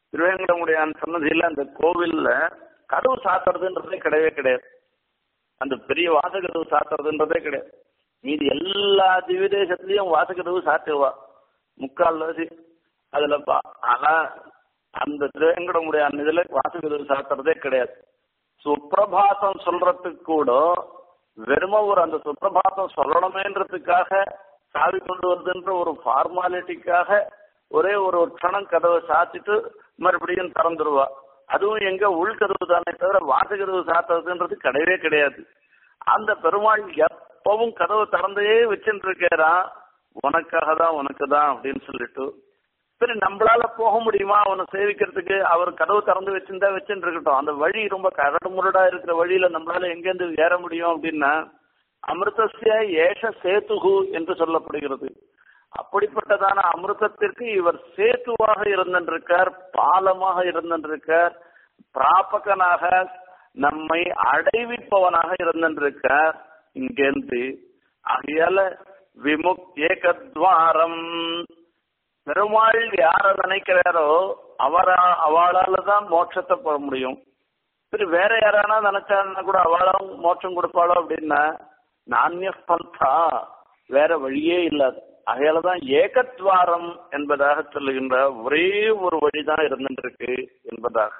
திருவேங்கடமுடியான் சன்னதியில அந்த கோவில்ல கதவு சாத்துறதுன்றதே கிடையவே கிடையாது அந்த பெரிய வாசகதவு சாத்துறதுன்றதே கிடையாது மீதி எல்லா திவ்யதேசத்துலயும் வாசகதவு சாத்துவா முக்கால்வாசி அதுல பா- ஆனா அந்த திருவேங்கடமுடியான் இதுல வாசகதவு சாத்துறதே கிடையாது சுப்பிரபாதம் சொல்றதுக்கு கூட வெறும ஒரு அந்த சுப்பிரபாதம் சொல்லணுமேன்றதுக்காக சாவி கொண்டு வருதுன்ற ஒரு ஃபார்மாலிட்டிக்காக ஒரே ஒரு ஒரு க்ஷணம் கதவை சாத்திட்டு மறுபடியும் திறந்துருவா அதுவும் எங்க உள்கதவு தானே தவிர வாசகதவு சாத்துறதுன்றது கிடையவே கிடையாது அந்த பெருமாள் எப்பவும் கதவு திறந்தே வச்சுட்டு இருக்கிறான் உனக்காக தான் உனக்கு தான் அப்படின்னு சொல்லிட்டு சரி நம்மளால போக முடியுமா அவனை சேவிக்கிறதுக்கு அவர் கதவு திறந்து வச்சிருந்தா வச்சுட்டு இருக்கட்டும் அந்த வழி ரொம்ப கரடு முரடா இருக்கிற வழியில நம்மளால எங்கேருந்து ஏற முடியும் அப்படின்னா அமிர்தசிய ஏஷ சேத்துகு என்று சொல்லப்படுகிறது அப்படிப்பட்டதான அமிர்தத்திற்கு இவர் சேத்துவாக இருந்திருக்கார் பாலமாக இருந்திருக்கார் பிராபகனாக நம்மை அடைவிப்பவனாக இருந்திருக்கார் இங்கேருந்து ஆகையால விமுக் ஏகத்வாரம் பெருமாள் யார நினைக்கிறாரோ அவரா அவளால தான் மோட்சத்தை பெற முடியும் சரி வேற யாரானா நினைச்சான்னா கூட அவளும் மோட்சம் கொடுப்பாளோ அப்படின்னா நானிய பந்தா வேற வழியே இல்லாது அகையால தான் ஏகத்வாரம் என்பதாக சொல்லுகின்ற ஒரே ஒரு வழிதான் இருந்துருக்கு என்பதாக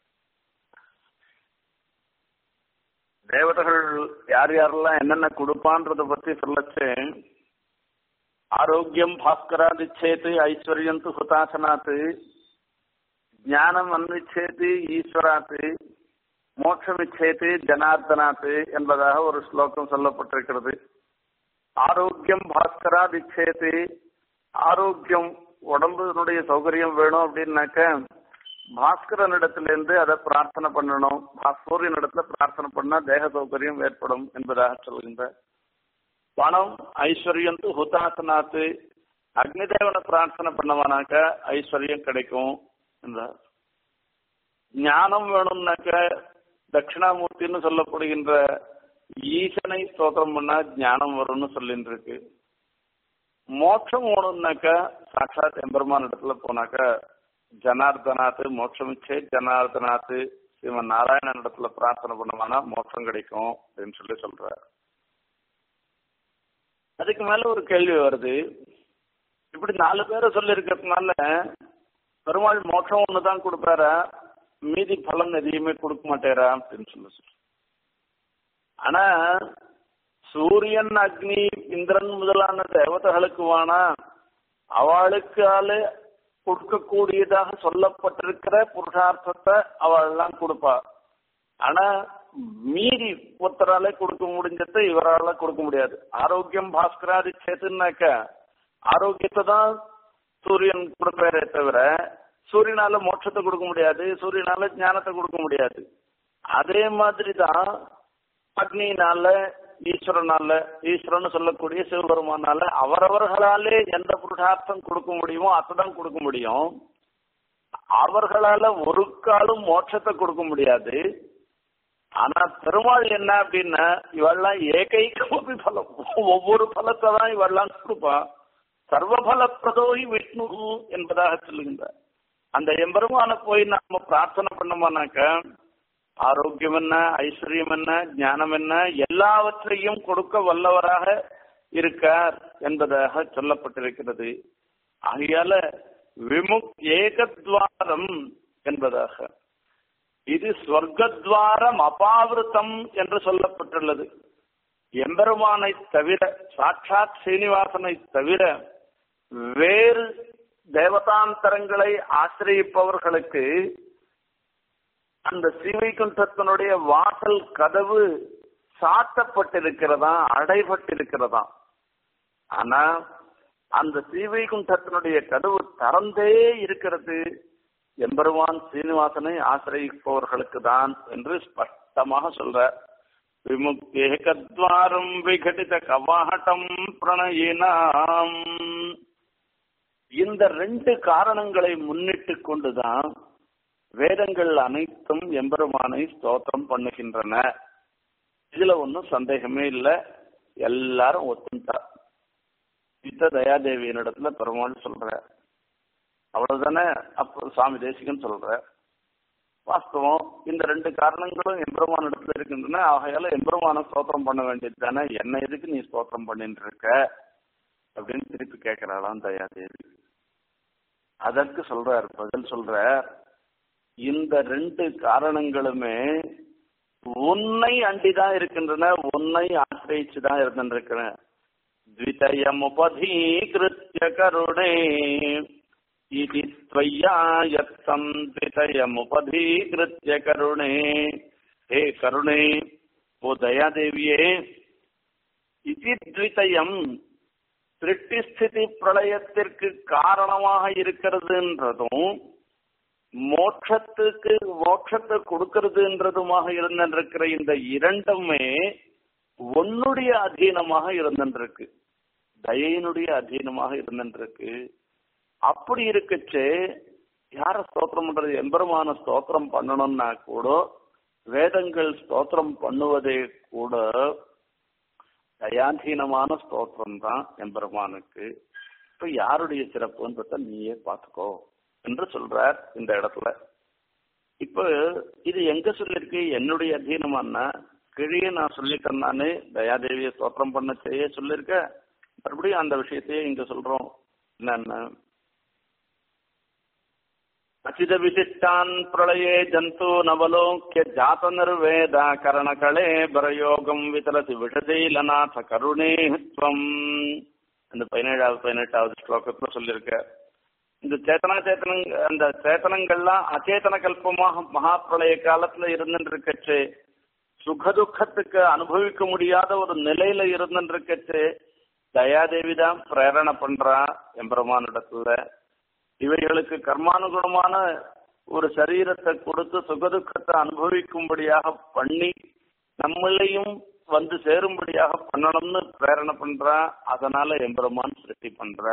தேவதைகள் யார் யாரெல்லாம் என்னென்ன கொடுப்பான்றத பத்தி சொல்லச்சு ஆரோக்கியம் பாஸ்கராதிச்சேத்து ஐஸ்வர்யம் து ஹுதாசனாத்து ஞானம் அன்விச்சேத்து ஈஸ்வராத்து மோட்சமிச்சேத்து ஜனார்தனாத்து என்பதாக ஒரு ஸ்லோகம் சொல்லப்பட்டிருக்கிறது ஆரோக்கியம் பாஸ்கராதிச்சேத்து ஆரோக்கியம் உடம்புனுடைய சௌகரியம் வேணும் அப்படின்னாக்க பாஸ்கரனிடத்திலிருந்து அதை பிரார்த்தனை பண்ணணும் பா- சூரியனிடத்துல பிரார்த்தனை பண்ணா தேக சௌகரியம் ஏற்படும் என்பதாக சொல்கின்ற பணம் ஐஸ்வர்யம் து ஹுதாசனாத்து அக்னிதேவனை பிரார்த்தனை பண்ணவானாக்க ஐஸ்வர்யம் கிடைக்கும் என்றார் ஞானம் வேணும்னாக்க தட்சிணாமூர்த்தின்னு சொல்லப்படுகின்ற ஈசனை ஸ்தோத்திரம் பண்ணா ஞானம் வரும்னு சொல்லிட்டு இருக்கு மோட்சம் வேணும்னாக்க சாட்சாத் எம்பெருமான் இடத்துல போனாக்க ஜனார்தனாத்து மோட்சமிச்சே ஜனார்தனாத்து சிவன் நாராயணன் இடத்துல பிரார்த்தனை பண்ணுவானா மோட்சம் கிடைக்கும் அப்படின்னு சொல்லி சொல்றார் அதுக்கு மேல ஒரு கேள்வி வருது இப்படி நாலு பேரை சொல்லி இருக்கிறதுனால பெருமாள் மோட்சம் ஒண்ணுதான் கொடுப்பாரா மீதி பலன் எதையுமே கொடுக்க மாட்டேரா அப்படின்னு சொல்லி சொல்ற ஆனா சூரியன் அக்னி இந்திரன் முதலான தேவதைகளுக்கு வேணா அவளுக்கால கொடுக்கக்கூடியதாக சொல்லப்பட்டிருக்கிற புருஷார்த்தத்தை அவள்லாம் கொடுப்பா ஆனா மீறி ஒருத்தரால கொடுக்க முடிஞ்சதை இவரால கொடுக்க முடியாது ஆரோக்கியம் பாஸ்கராதி சேத்துனாக்க ஆரோக்கியத்தை தான் சூரியன் கொடுப்பாரே தவிர சூரியனால மோட்சத்தை கொடுக்க முடியாது சூரியனால ஞானத்தை கொடுக்க முடியாது அதே மாதிரி தான் அக்னியினால ஈஸ்வரனால ஈஸ்வரன் சொல்லக்கூடிய சிவபெருமானால அவரவர்களாலே எந்த புருஷார்த்தம் கொடுக்க முடியுமோ அதைதான் கொடுக்க முடியும் அவர்களால ஒரு காலும் மோட்சத்தை கொடுக்க முடியாது ஆனா பெருமாள் என்ன அப்படின்னா இவெல்லாம் ஏகைக்கமபி பலம் ஒவ்வொரு பலத்தை தான் இவெல்லாம் கொடுப்பான் சர்வபல பிரதோகி விஷ்ணு என்பதாக சொல்லுகின்றார் அந்த எம்பெருமான போய் நாம பிரார்த்தனை பண்ணோம்னாக்க ஆரோக்கியம் என்ன ஐஸ்வர்யம் என்ன ஞானம் என்ன எல்லாவற்றையும் கொடுக்க வல்லவராக இருக்கார் என்பதாக சொல்லப்பட்டிருக்கிறது ஆகையால விமுக் ஏகத்வாரம் என்பதாக இது ஸ்வர்க்கத்வாரம் அபாவிருத்தம் என்று சொல்லப்பட்டுள்ளது எம்பெருமானை தவிர சாட்சாத் சீனிவாசனை தவிர வேறு தேவதாந்தரங்களை ஆசிரியப்பவர்களுக்கு அந்த ஸ்ரீவைகுண்டத்தினுடைய வாசல் கதவு சாத்தப்பட்டிருக்கிறதா அடைபட்டிருக்கிறதா ஆனா அந்த ஸ்ரீவைகுண்டத்தினுடைய கதவு திறந்தே இருக்கிறது எம்பெருமான் சீனிவாசனை ஆசிரியப்பவர்களுக்கு தான் என்று ஸ்பஷ்டமாக சொல்ற விமுக்தேகத்வாரம் விகடித கவாட்டம் பிரணயினாம் இந்த ரெண்டு காரணங்களை முன்னிட்டு கொண்டுதான் வேதங்கள் அனைத்தும் எம்பெருமானை ஸ்தோத்திரம் பண்ணுகின்றன இதுல ஒன்றும் சந்தேகமே இல்லை எல்லாரும் ஒத்துட்டா இத்த தயாதேவியினிடத்துல பெருமாள் சொல்ற அவ்வளவுதானே அப்போ சுவாமி தேசிகன் சொல்ற வாஸ்தவம் இந்த ரெண்டு காரணங்களும் எம்பெருமான் இடத்துல இருக்கின்றன ஆகையால எம்பெருமான ஸ்தோத்திரம் பண்ண வேண்டியது தானே என்ன எதுக்கு நீ ஸ்தோத்திரம் பண்ணிட்டு இருக்க அப்படின்னு திருப்பி கேட்கிறாளாம் தயாதேவி அதற்கு சொல்றார் பதில் சொல்ற இந்த ரெண்டு காரணங்களுமே உன்னை அண்டிதான் இருக்கின்றன உன்னை ஆசிரியிச்சுதான் இருந்திருக்கிறேன் द्वितयमुपधीकृत्य करुणे इति त्वय्या यत्सं द्वितयमुपधीकृत्य करुणे हे करुणे ஓ தயாதேவியே இது த்விதயம் சிருஷ்டிஸ்திதி பிரளயத்திற்கு காரணமாக இருக்கிறதுன்றதும் மோட்சத்துக்கு மோட்சத்தை கொடுக்கறதுன்றதுமாக இருந்திருக்கிற இந்த இரண்டுமே உன்னுடைய அதீனமாக இருந்திருக்கு தயையினுடைய அதீனமாக இருந்திருக்கு அப்படி இருக்கச்சே யார ஸ்தோத்திரம் பண்றது எம்பெருமான ஸ்தோத்திரம் பண்ணணும்னா கூட வேதங்கள் ஸ்தோத்திரம் பண்ணுவதே கூட தயாதீனமான ஸ்தோத்திரம் தான் எம்பெருமானுக்கு இப்ப யாருடைய சிறப்புன்னு பார்த்தா நீயே பார்த்துக்கோ என்று சொல்றார் இந்த இடத்துல இப்ப இது எங்க சொல்லிருக்கு என்னுடைய அதீனமானா கீழே நான் சொல்லிட்டேன் நானு தயாதேவியை ஸ்தோத்திரம் பண்ண செய்ய சொல்லியிருக்க மறுபடியும் அந்த விஷயத்தையே இங்க சொல்றோம் என்னன்னு அச்சித விசிஷ்டான் பிரளயே ஜந்து நவலோக்கிய ஜாத நிர்வேத கரணகளே பரயோகம் விதலசி விஷதீலநாத கருணேத்வம் அந்த பதினேழாவது பதினெட்டாவது ஸ்லோகத்துல சொல்லியிருக்க இந்த சேத்தனா சேத்தனங்க அந்த சேத்தனங்கள்லாம் அச்சேதன கல்பமாக மகாபிரளய காலத்துல இருந்துட்டு இருக்கச்சு சுகதுக்கத்துக்கு அனுபவிக்க முடியாத ஒரு நிலையில இருந்துட்டு இருக்கச்சு தயாதேவி தான் பிரேரணை பண்றா எம்பெருமானிடத்துல இவைகளுக்கு கர்மானுகுணமான ஒரு சரீரத்தை கொடுத்து சுகதுக்கத்தை அனுபவிக்கும்படியாக பண்ணி நம்மளையும் வந்து சேரும்படியாக பண்ணணும்னு பிரேரணை பண்றா அதனால எம்பெருமான் சிருஷ்டி பண்ற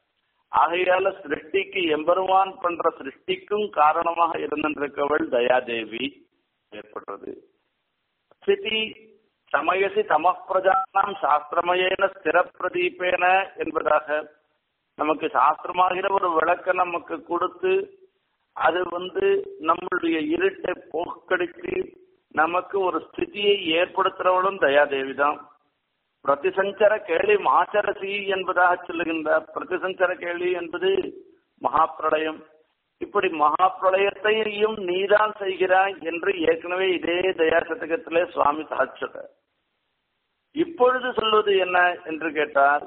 ஆகையால சிருஷ்டிக்கு எம்பெருமான் பண்ற சிருஷ்டிக்கும் காரணமாக இருந்திருக்கவள் தயாதேவி ஏற்படுறது ஸ்திதி சமயசி தமப்பிரஜானாம் சாஸ்திரமயேன ஸ்திர பிரதீபேன என்பதாக நமக்கு சாஸ்திரமாகிற ஒரு விளக்க நமக்கு கொடுத்து அது வந்து நம்மளுடைய இருட்டை போக்கடித்து நமக்கு ஒரு ஸ்திதியை ஏற்படுத்துறவளும் தயாதேவி தான் பிரதிசஞ்சர கேளி மாச்சரசி என்பதாக சொல்லுகின்றார் பிரதிசஞ்சர கேளி என்பது மகாப்பிரளயம் இப்படி மகாப்பிரளயத்தையும் நீதான் செய்கிறாய் என்று ஏற்கனவே இதே தயா சதகத்திலே சுவாமி சாட்சத இப்பொழுது சொல்வது என்ன என்று கேட்டால்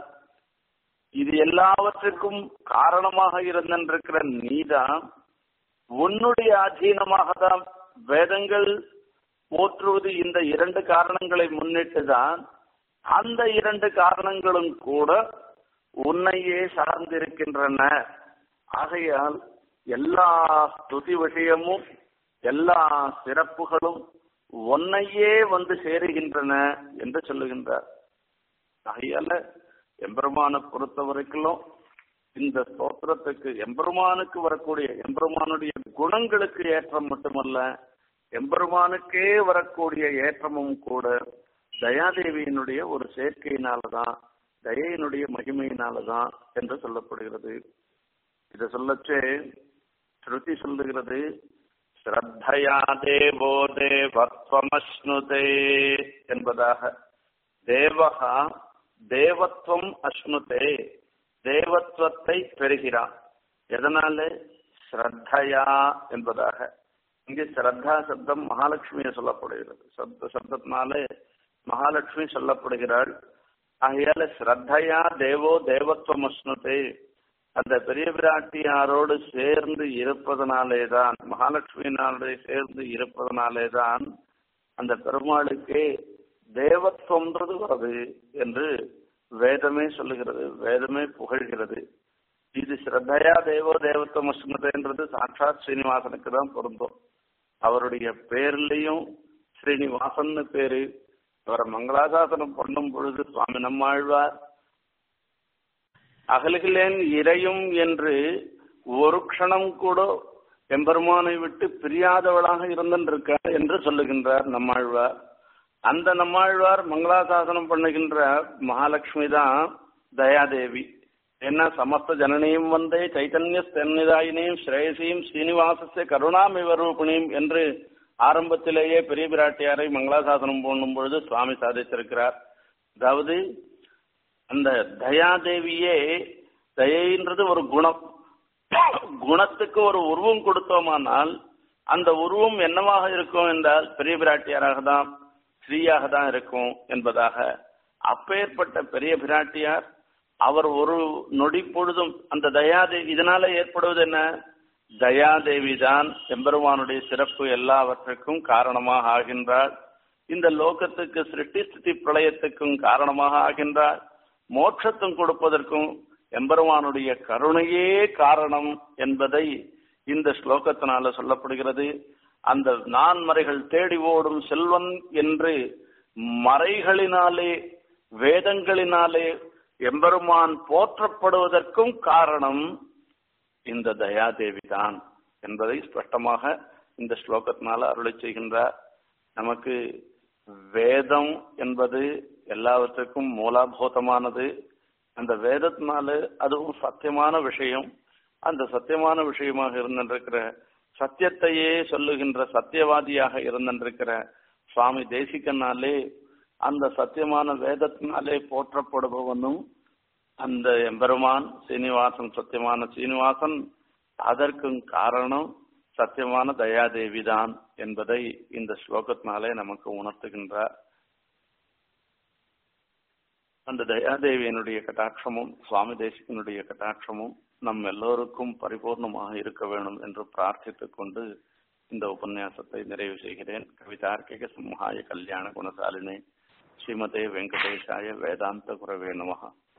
இது எல்லாவற்றுக்கும் காரணமாக இருந்திருக்கிற நீதான் உன்னுடைய அதீனமாக தான் வேதங்கள் போற்றுவது இந்த இரண்டு காரணங்களை முன்னிட்டு தான் அந்த இரண்டு காரணங்களும் கூட உன்னையே சார்ந்திருக்கின்றன ஆகையால் எல்லா ஸ்துதி விஷயமும் எல்லா சிறப்புகளும் உன்னையே வந்து சேருகின்றன என்று சொல்லுகின்றார் ஆகையால எம்பெருமானை பொறுத்த வரைக்கும் இந்த ஸ்தோத்திரத்துக்கு எம்பெருமானுக்கு வரக்கூடிய எம்பெருமானுடைய குணங்களுக்கு ஏற்றம் மட்டுமல்ல எம்பெருமானுக்கே வரக்கூடிய ஏற்றமும் கூட தயாதேவியினுடைய ஒரு சேர்க்கையினாலதான் தயையினுடைய மகிமையினாலதான் என்று சொல்லப்படுகிறது இத சொல்லச்சே ஸ்ருதி சொல்லுகிறது ஸ்ரத்தையா தேவோ தேவத்வமஸ்னுதே என்பதாக தேவகா தேவத்துவம் அஸ்னுதே தேவத்துவத்தை பெறுகிறான் எதனால ஸ்ரத்தையா என்பதாக இங்கே ஸ்ரத்தா சப்தம் மகாலட்சுமியை சொல்லப்படுகிறது சப்த சப்தத்தினாலே மகாலட்சுமி சொல்லப்படுகிறாள் ஆகையால ஸ்ரத்தையா தேவோ தேவத்துவம் அஸ்னுதே அந்த பெரிய பிராட்டியாரோடு சேர்ந்து இருப்பதனாலேதான் மகாலட்சுமியினாரோடு சேர்ந்து இருப்பதனாலேதான் அந்த பெருமாளுக்கே தேவத்துவம்ன்றது வருது என்று வேதமே சொல்லுகிறது வேதமே புகழ்கிறது இது ஸ்ரத்தையா தேவோ தேவத்துவம் அஸ்மதன்றது சாட்சாத் ஸ்ரீனிவாசனுக்கு தான் பொருந்தும் அவருடைய பேர்லயும் ஸ்ரீனிவாசன் பேரு அவரை மங்களாசாசனம் பண்ணும் பொழுது சுவாமி நம்மாழ்வார் அகலுகளேன் இறையும் என்று ஒரு க்ஷணம் கூட எம்பெருமானை விட்டு பிரியாதவளாக இருந்திருக்க என்று சொல்லுகின்றார் நம்மாழ்வார் அந்த நம்மாழ்வார் மங்களாசாசனம் பண்ணுகின்ற மகாலட்சுமி தான் தயாதேவி என்ன சமஸ்த ஜனனியும் வந்தே சைத்தன்ய ஸ்தன்னிதாயினியும் ஸ்ரேயசியும் ஸ்ரீனிவாசஸ்ய கருணாமிவ ரூபிணியும் என்று ஆரம்பத்திலேயே பெரிய பிராட்டியாரை மங்களாசாசனம் போடும் பொழுது சுவாமி சாதித்திருக்கிறார் அதாவது அந்த தயாதேவியே தயைன்றது ஒரு குணம் குணத்துக்கு ஒரு உருவம் கொடுத்தோமானால் அந்த உருவம் என்னவாக இருக்கும் என்றால் பெரிய பிராட்டியாராக தான் ஸ்ரீயாக தான் இருக்கும் என்பதாக அப்பேற்பட்ட பெரிய பிராட்டியார் அவர் ஒரு நொடி பொழுதும் அந்த தயாதேவி இதனால ஏற்படுவது என்ன தயாதேவி தான் எம்பெருமானுடைய சிறப்பு எல்லாவற்றுக்கும் காரணமாக ஆகின்றாள் இந்த லோகத்துக்கு சிருஷ்டி ஸ்திதி பிரளயத்துக்கும் காரணமாக ஆகின்றாள் மோட்சத்தும் கொடுப்பதற்கும் எம்பெருமானுடைய கருணையே காரணம் என்பதை இந்த ஸ்லோகத்தினால சொல்லப்படுகிறது அந்த நான்மறைகள் தேடி ஓடும் செல்வன் என்று மறைகளினாலே வேதங்களினாலே எம்பெருமான் போற்றப்படுவதற்கும் காரணம் இந்த தயாதேவி தான் என்பதை ஸ்பஷ்டமாக இந்த ஸ்லோகத்தினால அருளை செய்கின்றார் நமக்கு வேதம் என்பது எல்லாவற்றுக்கும் மூலாபூதமானது அந்த வேதத்தினால அதுவும் சத்தியமான விஷயம் அந்த சத்தியமான விஷயமாக இருந்திருக்கிற சத்தியத்தையே சொல்லுகின்ற சத்தியவாதியாக இருந்திருக்கிற சுவாமி தேசிகனாலே அந்த சத்தியமான வேதத்தினாலே போற்றப்படுபவனும் அந்த எம்பெருமான் சீனிவாசன் சத்தியமான சீனிவாசன் அதற்கும் காரணம் சத்தியமான தயாதேவி தான் என்பதை இந்த ஸ்லோகத்தினாலே நமக்கு உணர்த்துகின்றார் அந்த தயாதேவியனுடைய கட்டாட்சமும் சுவாமி தேசிகனுடைய கட்டாட்சமும் நம் எல்லோருக்கும் பரிபூர்ணமாக இருக்க வேண்டும் என்று பிரார்த்தித்துக் கொண்டு இந்த உபன்யாசத்தை நிறைவு செய்கிறேன் கவிதார்க்கிக சிம்ஹாய கல்யாண குணசாலினே ஸ்ரீமதே வெங்கடேஷாய வேதாந்த குரவே நமகா